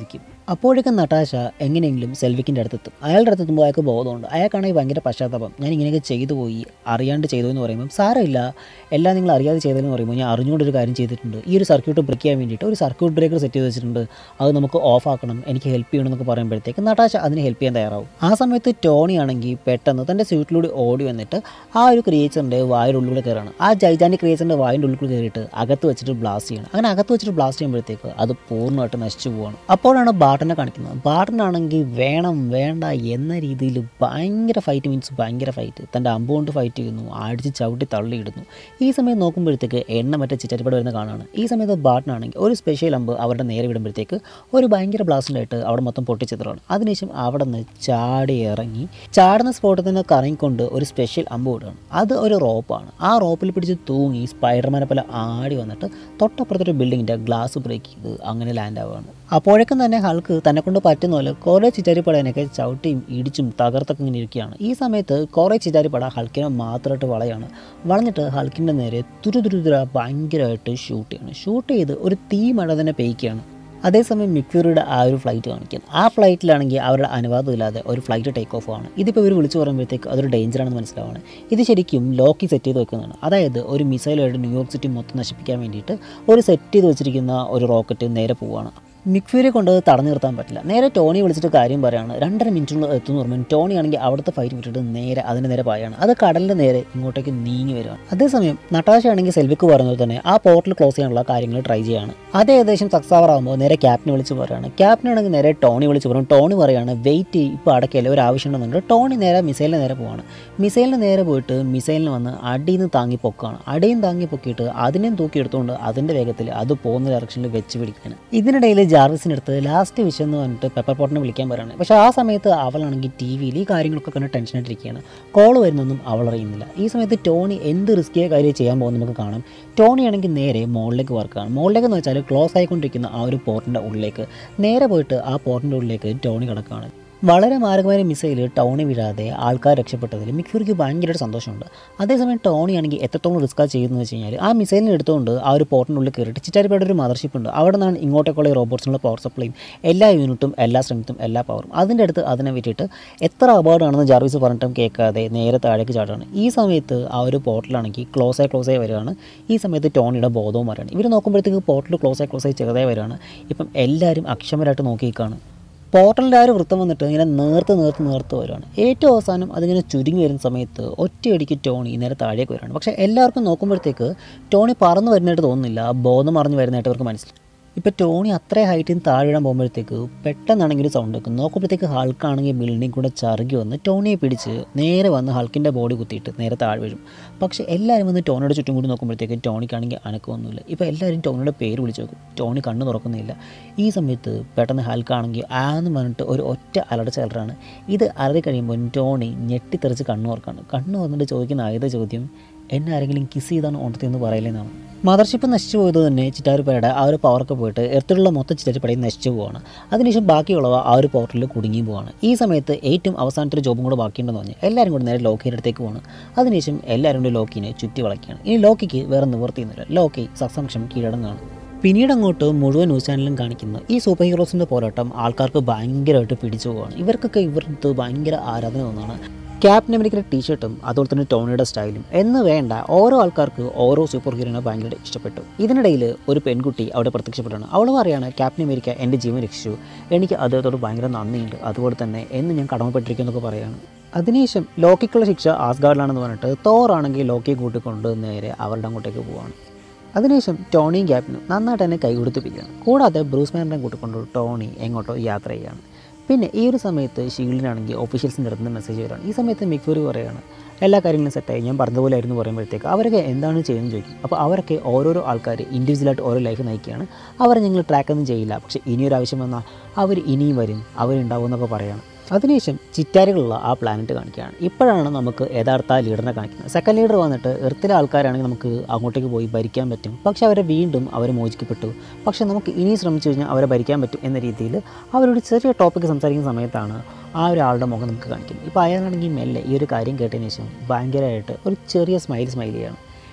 അപ്പോഴേക്കും നട്ടാശ എങ്ങനെയെങ്കിലും സെൽവിക്കിൻ്റെ അടുത്തെത്തും അയാളുടെ അടുത്തെത്തുമ്പോൾ അയാൾക്ക് ബോധമുണ്ട് അയാൾക്കാണെങ്കിൽ ഭയങ്കര പശ്ചാത്താപം ഞാൻ ഇങ്ങനെയൊക്കെ ചെയ്തു പോയി അറിയാണ്ട് ചെയ്തു എന്ന് പറയുമ്പോൾ സാരമില്ല എല്ലാം നിങ്ങൾ അറിയാതെ ചെയ്തതെന്ന് പറയുമ്പോൾ ഞാൻ അറിഞ്ഞുകൊണ്ടൊരു കാര്യം ചെയ്തിട്ടുണ്ട് ഈ ഒരു സർക്യൂട്ട് ബ്രേക്ക് ചെയ്യാൻ വേണ്ടിയിട്ട് ഒരു സർക്യൂട്ട് ബ്രേക്കർ സെറ്റ് ചെയ്ത് വെച്ചിട്ടുണ്ട് അത് നമുക്ക് ഓഫ് ആക്കണം എനിക്ക് ഹെൽപ്പ് ചെയ്യണം എന്നൊക്കെ പറയുമ്പോഴത്തേക്ക് നട്ടാശ അതിന് ഹെൽപ്പ് ചെയ്യാൻ തയ്യാറാവും ആ സമയത്ത് ടോണി ആണെങ്കിൽ പെട്ടെന്ന് തൻ്റെ സ്യൂട്ടിലൂടെ ഓടി വന്നിട്ട് ആ ഒരു ക്രിയേച്ചറിൻ്റെ വായുടെ ഉള്ളിലൂടെ കയറാണ് ആ ജൈജാൻ്റെ ക്രിയേച്ചറിൻ്റെ വായുടെ ഉള്ളിൽ കൂടി കയറിയിട്ട് അകത്ത് വെച്ചിട്ട് ബ്ലാസ്റ്റ് ചെയ്യണം അങ്ങനെ അകത്ത് വെച്ചിട്ട് ബ്ലാസ്റ്റ് ചെയ്യുമ്പോഴത്തേക്ക് അത് പൂർണ്ണമായിട്ട് നശിച്ചു പോവാണ് അപ്പോഴാണ് ബാട്ടനെ കാണിക്കുന്നത് ബാട്ടനാണെങ്കിൽ വേണം വേണ്ട എന്ന രീതിയിൽ ഭയങ്കര ഫൈറ്റ് മീൻസ് ഭയങ്കര ഫൈറ്റ് തൻ്റെ അമ്പ് കൊണ്ട് ഫൈറ്റ് ചെയ്യുന്നു അടിച്ച് ചവിട്ടി തള്ളിയിടുന്നു ഈ സമയം നോക്കുമ്പോഴത്തേക്ക് എണ്ണ മറ്റേ ചിറ്റരിപ്പട വരുന്ന കാണാണ് ഈ സമയത്ത് ബാട്ടനാണെങ്കിൽ ഒരു സ്പെഷ്യൽ അമ്പ് അവരുടെ നേരെ വിടുമ്പോഴത്തേക്ക് ഒരു ഭയങ്കര ബ്ലാസ്റ്റിലായിട്ട് അവിടെ മൊത്തം പൊട്ടിച്ചിത്രമാണ് അതിനുശേഷം അവിടെ നിന്ന് ചാടി ഇറങ്ങി ചാടുന്ന സ്പോട്ടിൽ തന്നെ കറങ്ങിക്കൊണ്ട് ഒരു സ്പെഷ്യൽ അമ്പ് വിടുകയാണ് അത് ഒരു റോപ്പാണ് ആ റോപ്പിൽ പിടിച്ച് തൂങ്ങി സ്പൈഡർമാനെ പോലെ ആടി വന്നിട്ട് തൊട്ടപ്പുറത്തൊരു ബിൽഡിങ്ങിൻ്റെ ഗ്ലാസ് ബ്രേക്ക് ചെയ്ത് അങ്ങനെ ലാൻഡ് ആവുകയാണ് അപ്പോഴേക്കും തന്നെ ഹൾക്ക് തന്നെ കൊണ്ട് പറ്റുന്ന പോലെ കുറേ ചിറ്റാരിപ്പടേനൊക്കെ ചവിട്ടിയും ഇടിച്ചും തകർത്തൊക്കെ ഇങ്ങനെ ഇരിക്കുകയാണ് ഈ സമയത്ത് കുറേ ചിറ്റാരിപ്പട ഹൾക്കിനെ മാത്രമായിട്ട് വളയാണ് വളഞ്ഞിട്ട് ഹൾക്കിൻ്റെ നേരെ തുരുതുരുതുര ഭയങ്കരമായിട്ട് ഷൂട്ട് ചെയ്യണം ഷൂട്ട് ചെയ്ത് ഒരു തീ മഴ തന്നെ പെയ്ക്കുകയാണ് അതേസമയം മിക്യൂറിയുടെ ആ ഒരു ഫ്ലൈറ്റ് കാണിക്കും ആ ഫ്ലൈറ്റിലാണെങ്കിൽ അവരുടെ അനുവാദം ഇല്ലാതെ ഒരു ഫ്ലൈറ്റ് ടേക്ക് ഓഫ് ആണ് ഇതിപ്പോൾ ഇവർ വിളിച്ചു പറയുമ്പോഴത്തേക്ക് അതൊരു ഡേഞ്ചറാണെന്ന് മനസ്സിലാവാണ് ഇത് ശരിക്കും ലോക്കി സെറ്റ് ചെയ്ത് വെക്കുന്നതാണ് അതായത് ഒരു മിസൈലായിട്ട് ന്യൂയോർക്ക് സിറ്റി മൊത്തം നശിപ്പിക്കാൻ വേണ്ടിയിട്ട് ഒരു സെറ്റ് ചെയ്ത് വെച്ചിരിക്കുന്ന ഒരു റോക്കറ്റ് നേരെ പോവുകയാണ് മിക്ഫ്യൂരെ കൊണ്ട് അത് തടഞ്ഞു നിർത്താൻ പറ്റില്ല നേരെ ടോണി വിളിച്ചിട്ട് കാര്യം പറയാണ് രണ്ടര മിനിറ്റിനുള്ളിൽ എത്തുമെന്ന് പറയുമ്പോൾ ടോണി ആണെങ്കിൽ അവിടുത്തെ ഫൈറ്റ് വിട്ടിട്ട് നേരെ അതിൻ്റെ നേരെ പായാണ് അത് കടലിൻ്റെ നേരെ ഇങ്ങോട്ടേക്ക് നീങ്ങി വരികയാണ് അതേസമയം നട്ടാശ ആണെങ്കിൽ സെൽവിക്ക് പറഞ്ഞത് തന്നെ ആ പോർട്ടൽ ക്ലോസ് ചെയ്യാനുള്ള കാര്യങ്ങൾ ട്രൈ ചെയ്യാണ് അത് ഏകദേശം സക്സസ് ആവാറാകുമ്പോൾ നേരെ ക്യാപ്റ്റനെ വിളിച്ച് പറയാണ് ക്യാപ്റ്റനാണെങ്കിൽ നേരെ ടോണി വിളിച്ച് പറയും ടോണി പറയാണ് വെയിറ്റ് ഇപ്പോൾ അടക്കല്ലേ ഒരു ആവശ്യം ഉണ്ടെന്നുണ്ട് ടോണി നേരെ മിസൈലിന് നേരെ പോവാണ് മിസൈലിന് നേരെ പോയിട്ട് മിസൈലിന് വന്ന് അടിയിൽ നിന്ന് താങ്ങി പൊക്കാണ് അടിയും താങ്ങി പൊക്കിയിട്ട് അതിനെയും തൂക്കി എടുത്തുകൊണ്ട് അതിൻ്റെ വേഗത്തിൽ അത് പോകുന്ന ഡയറക്ഷനിൽ വെച്ച് പിടിക്കുകയാണ് ഇതിനിടയിൽ ജാർവിസിൻ്റെ അടുത്ത് ലാസ്റ്റ് വിഷയം എന്ന് പറഞ്ഞിട്ട് പെപ്പർ പോട്ടിനെ വിളിക്കാൻ പറയുകയാണ് പക്ഷേ ആ സമയത്ത് അവളാണെങ്കിൽ ടി വിയിൽ ഈ കാര്യങ്ങളൊക്കെ കണ്ട് ടെൻഷനായിട്ടിരിക്കുകയാണ് കോൾ വരുന്നൊന്നും അവൾ അറിയുന്നില്ല ഈ സമയത്ത് ടോണി എന്ത് റിസ്കിയ കാര്യം ചെയ്യാൻ പോകുന്നത് നമുക്ക് കാണാം ടോണി ആണെങ്കിൽ നേരെ മുകളിലേക്ക് വർക്കാണ് മുകളിലേക്ക് എന്ന് വെച്ചാൽ ക്ലോസ് ആയിക്കൊണ്ടിരിക്കുന്ന ആ ഒരു പോർട്ടിൻ്റെ ഉള്ളിലേക്ക് നേരെ പോയിട്ട് ആ പോർട്ടിൻ്റെ ഉള്ളിലേക്ക് ടോണി കിടക്കുകയാണ് വളരെ മാരകമായ മിസൈൽ ടോണി വീഴാതെ ആൾക്കാർ രക്ഷപ്പെട്ടതിൽ മിക്ഫ്യൂരിക്ക് ഭയങ്കരമായിട്ട് സന്തോഷമുണ്ട് അതേസമയം ടോണി ആണെങ്കിൽ എത്രത്തോളം റിസ്ക്കാ ചെയ്യുന്നത് വെച്ച് കഴിഞ്ഞാൽ ആ മിസൈലിനെ എടുത്തുകൊണ്ട് ആ ഒരു പോർട്ടിനുള്ളിൽ കയറിയിട്ട് ചിറ്റാരിപ്പേടെ ഒരു മദർഷിപ്പ് ഉണ്ട് അവിടെ നിന്നാണ് ഇങ്ങോട്ടേക്കുള്ള റോബോട്ട്സിനുള്ള പവർ സപ്ലൈയും എല്ലാ യൂണിറ്റും എല്ലാ സ്ട്രെങ്ത്തും എല്ലാ പവറും അതിൻ്റെ അടുത്ത് അതിനെ വിട്ടിട്ട് എത്ര അപകടമാണെന്ന് ജാർവിസ് പറഞ്ഞിട്ടും കേൾക്കാതെ നേരെ താഴേക്ക് ചാടുകയാണ് ഈ സമയത്ത് ആ ഒരു പോർട്ടലാണെങ്കിൽ ക്ലോസ് ആയി ക്ലോസ് ആയി വരികയാണ് ഈ സമയത്ത് ടോണിയുടെ ബോധവും വരികയാണ് ഇവർ നോക്കുമ്പോഴത്തേക്ക് പോർട്ടൽ ക്ലോസ് ആയി ക്ലോസ് ആയി ചെറുതായി വരികയാണ് ഇപ്പം എല്ലാവരും അക്ഷമരായിട്ട് നോക്കി നിൽക്കുകയാണ് പോർട്ടലിൻ്റെ ആ ഒരു വൃത്തം വന്നിട്ട് ഇങ്ങനെ നേർത്ത് നേർത്ത് നേർത്ത് വരുവാണ് ഏറ്റവും അവസാനം അതിങ്ങനെ ചുരുങ്ങി വരുന്ന സമയത്ത് ഒറ്റയടിക്ക് ടോണി നേരെ താഴേക്ക് വരുവാണ് പക്ഷേ എല്ലാവർക്കും നോക്കുമ്പോഴത്തേക്ക് ടോണി പറന്ന് വരുന്നതായിട്ട് തോന്നുന്നില്ല ബോധം മറിഞ്ഞ് വരുന്നതായിട്ട് അവർക്ക് മനസ്സിലായി ഇപ്പോൾ ടോണി അത്രയും ഹൈറ്റിൽ നിന്ന് താഴെ ഇടാൻ പോകുമ്പോഴത്തേക്ക് പെട്ടെന്നാണെങ്കിൽ ഒരു സൗണ്ട് വെക്കും നോക്കുമ്പോഴത്തേക്ക് ഹൾക്കാണെങ്കിൽ ബിൽഡിംഗ് കൂടെ ചറുകി വന്ന് ടോണിയെ പിടിച്ച് നേരെ വന്ന് ഹൾക്കിൻ്റെ ബോഡി കുത്തിയിട്ട് നേരെ താഴെ വീഴും പക്ഷേ എല്ലാവരും വന്ന് ടോണിയുടെ ചുറ്റും കൂടി നോക്കുമ്പോഴത്തേക്ക് ടോണിക്കാണെങ്കിൽ അനക്കമൊന്നുമില്ല ഇപ്പോൾ എല്ലാവരും ടോണിയുടെ പേര് വിളിച്ച് നോക്കും ടോണി കണ്ണ് തുറക്കുന്നില്ല ഈ സമയത്ത് പെട്ടെന്ന് ഹൾക്കാണെങ്കിൽ ആന്ന് പറഞ്ഞിട്ട് ഒരു ഒറ്റ അലർച്ച കലറാണ് ഇത് അലറി കഴിയുമ്പോൾ ടോണി ഞെട്ടിത്തെറിച്ച് കണ്ണ് തുറക്കാണ് കണ്ണ് വന്നിട്ട് ചോദിക്കുന്ന ആദ്യത്തെ ചോദ്യം എന്നെ ആരെങ്കിലും കിസ് ചെയ്താണ് ഉണർത്തിയെന്ന് പറയില്ലെന്നാണ് മദർഷിപ്പ് നശിച്ചു പോയത് തന്നെ ചിറ്റാരിപ്പയുടെ ആ ഒരു പവറൊക്കെ പോയിട്ട് എർത്തിലുള്ള മൊത്തം ചിറ്റാരിപ്പടയും നശിച്ചു പോവാണ് അതിനുശേഷം ബാക്കിയുള്ളവ ആ ഒരു പോർട്ടലിൽ കുടുങ്ങി പോവാണ് ഈ സമയത്ത് ഏറ്റവും അവസാനത്തെ ഒരു ജോബും കൂടെ ബാക്കിയുണ്ടെന്ന് പറഞ്ഞ് എല്ലാവരും കൂടെ നേരെ ലോക്കിയുടെ അടുത്തേക്ക് പോവാണ് അതിനുശേഷം എല്ലാവരും കൂടി ലോക്കിനെ ചുറ്റി വളയ്ക്കുകയാണ് ഇനി ലോക്കിക്ക് വേറെ നിവർത്തിയൊന്നുമില്ല ലോക്കി സസംശം കീഴടങ്ങാണ് പിന്നീട് അങ്ങോട്ട് മുഴുവൻ ന്യൂസ് ചാനലും കാണിക്കുന്ന ഈ സൂപ്പർ ഹീറോസിൻ്റെ പോരാട്ടം ആൾക്കാർക്ക് ഭയങ്കരമായിട്ട് പിടിച്ചു പോവാണ് ഇവർക്കൊക്കെ ഇവർക്ക് ഭയങ്കര ആരാധന തോന്നുകയാണ് ക്യാപ്റ്റൻ അമേരിക്കയുടെ ടീഷർട്ടും അതുപോലെ തന്നെ ടോണിയുടെ സ്റ്റൈലും എന്ന് വേണ്ട ഓരോ ആൾക്കാർക്ക് ഓരോ സൂപ്പർ ഹീറോനെ ഭയങ്കര ഇഷ്ടപ്പെട്ടു ഇതിനിടയിൽ ഒരു പെൺകുട്ടി അവിടെ പ്രത്യക്ഷപ്പെട്ടാണ് അവൾ പറയാണ് ക്യാപ്റ്റൻ അമേരിക്ക എൻ്റെ ജീവൻ രക്ഷിച്ചു എനിക്ക് അദ്ദേഹത്തോട് ഭയങ്കര നന്ദിയുണ്ട് അതുപോലെ തന്നെ എന്ന് ഞാൻ കടമപ്പെട്ടിരിക്കുന്നൊക്കെ പറയാണ് അതിനുശേഷം ലോക്കിക്കുള്ള ശിക്ഷ ആസ്ഗാർഡിലാണെന്ന് പറഞ്ഞിട്ട് തോറാണെങ്കിൽ ലോക്കിയെ കൂട്ടിക്കൊണ്ട് നേരെ അവരുടെ അങ്ങോട്ടേക്ക് പോവാണ് അതിനുശേഷം ടോണിയും ക്യാപ്റ്റനും നന്നായിട്ട് തന്നെ കൈകൊടുത്തിപ്പിക്കുകയാണ് കൂടാതെ ബ്രൂസ് മാനറിനെ കൂട്ടിക്കൊണ്ട് ടോണി എങ്ങോട്ടോ യാത്ര ചെയ്യുകയാണ് പിന്നെ ഈ ഒരു സമയത്ത് ഷീൽഡിനാണെങ്കിൽ ഓഫീഷ്യൽസിൻ്റെ അടുത്ത് നിന്ന് മെസ്സേജ് വരികയാണ് ഈ സമയത്ത് മിക്ഫൂരി പറയുകയാണ് എല്ലാ കാര്യങ്ങളും സെറ്റായി ഞാൻ പറഞ്ഞതുപോലെ ആയിരുന്നു പറയുമ്പോഴത്തേക്ക് അവരൊക്കെ എന്താണ് ചെയ്യുന്നത് ചോദിക്കും അപ്പോൾ അവരൊക്കെ ഓരോരോ ആൾക്കാർ ഇൻഡിവിജ്വലായിട്ട് ഓരോ ലൈഫ് നയിക്കുകയാണ് അവരെ ഞങ്ങൾ ട്രാക്കൊന്നും ചെയ്യില്ല പക്ഷേ ഇനിയൊരു ആവശ്യം വന്നാൽ അവർ ഇനിയും വരും അവരുണ്ടാവും എന്നൊക്കെ പറയുകയാണ് അതിനുശേഷം ചിറ്റാരികളുള്ള ആ പ്ലാനറ്റ് കാണിക്കുകയാണ് ഇപ്പോഴാണ് നമുക്ക് യഥാർത്ഥ ലീഡറിനെ കാണിക്കുന്നത് സെക്കൻഡ് ലീഡർ വന്നിട്ട് എർത്തിലെ ആൾക്കാരാണെങ്കിൽ നമുക്ക് അങ്ങോട്ടേക്ക് പോയി ഭരിക്കാൻ പറ്റും പക്ഷെ അവരെ വീണ്ടും അവർ മോചിക്കപ്പെട്ടു പക്ഷെ നമുക്ക് ഇനി ശ്രമിച്ചു കഴിഞ്ഞാൽ അവരെ ഭരിക്കാൻ പറ്റും എന്ന രീതിയിൽ അവരോട് ചെറിയ ടോപ്പിക്ക് സംസാരിക്കുന്ന സമയത്താണ് ആ ഒരാളുടെ മുഖം നമുക്ക് കാണിക്കും ഇപ്പോൾ അയാളാണെങ്കിൽ മെല്ലെ ഈ ഒരു കാര്യം കേട്ടതിന് ശേഷം ഭയങ്കരമായിട്ട് ഒരു ചെറിയ സ്മൈൽ സ്മൈൽ ചെയ്യണം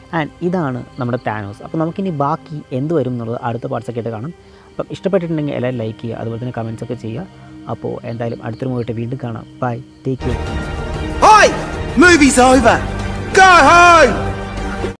ആൻഡ് ഇതാണ് നമ്മുടെ താനോസ് അപ്പോൾ നമുക്കിനി ബാക്കി എന്ത് വരും എന്നുള്ളത് അടുത്ത പാർട്സൊക്കെ ആയിട്ട് കാണാം അപ്പം ഇഷ്ടപ്പെട്ടിട്ടുണ്ടെങ്കിൽ എല്ലാവരും ലൈക്ക് ചെയ്യുക അതുപോലെ തന്നെ കമൻസ് ഒക്കെ ചെയ്യുക അപ്പോൾ എന്തായാലും അടുത്തൊരു മൂവിയിട്ട് വീണ്ടും കാണാം bye take care Hi! Movie's over! Go home!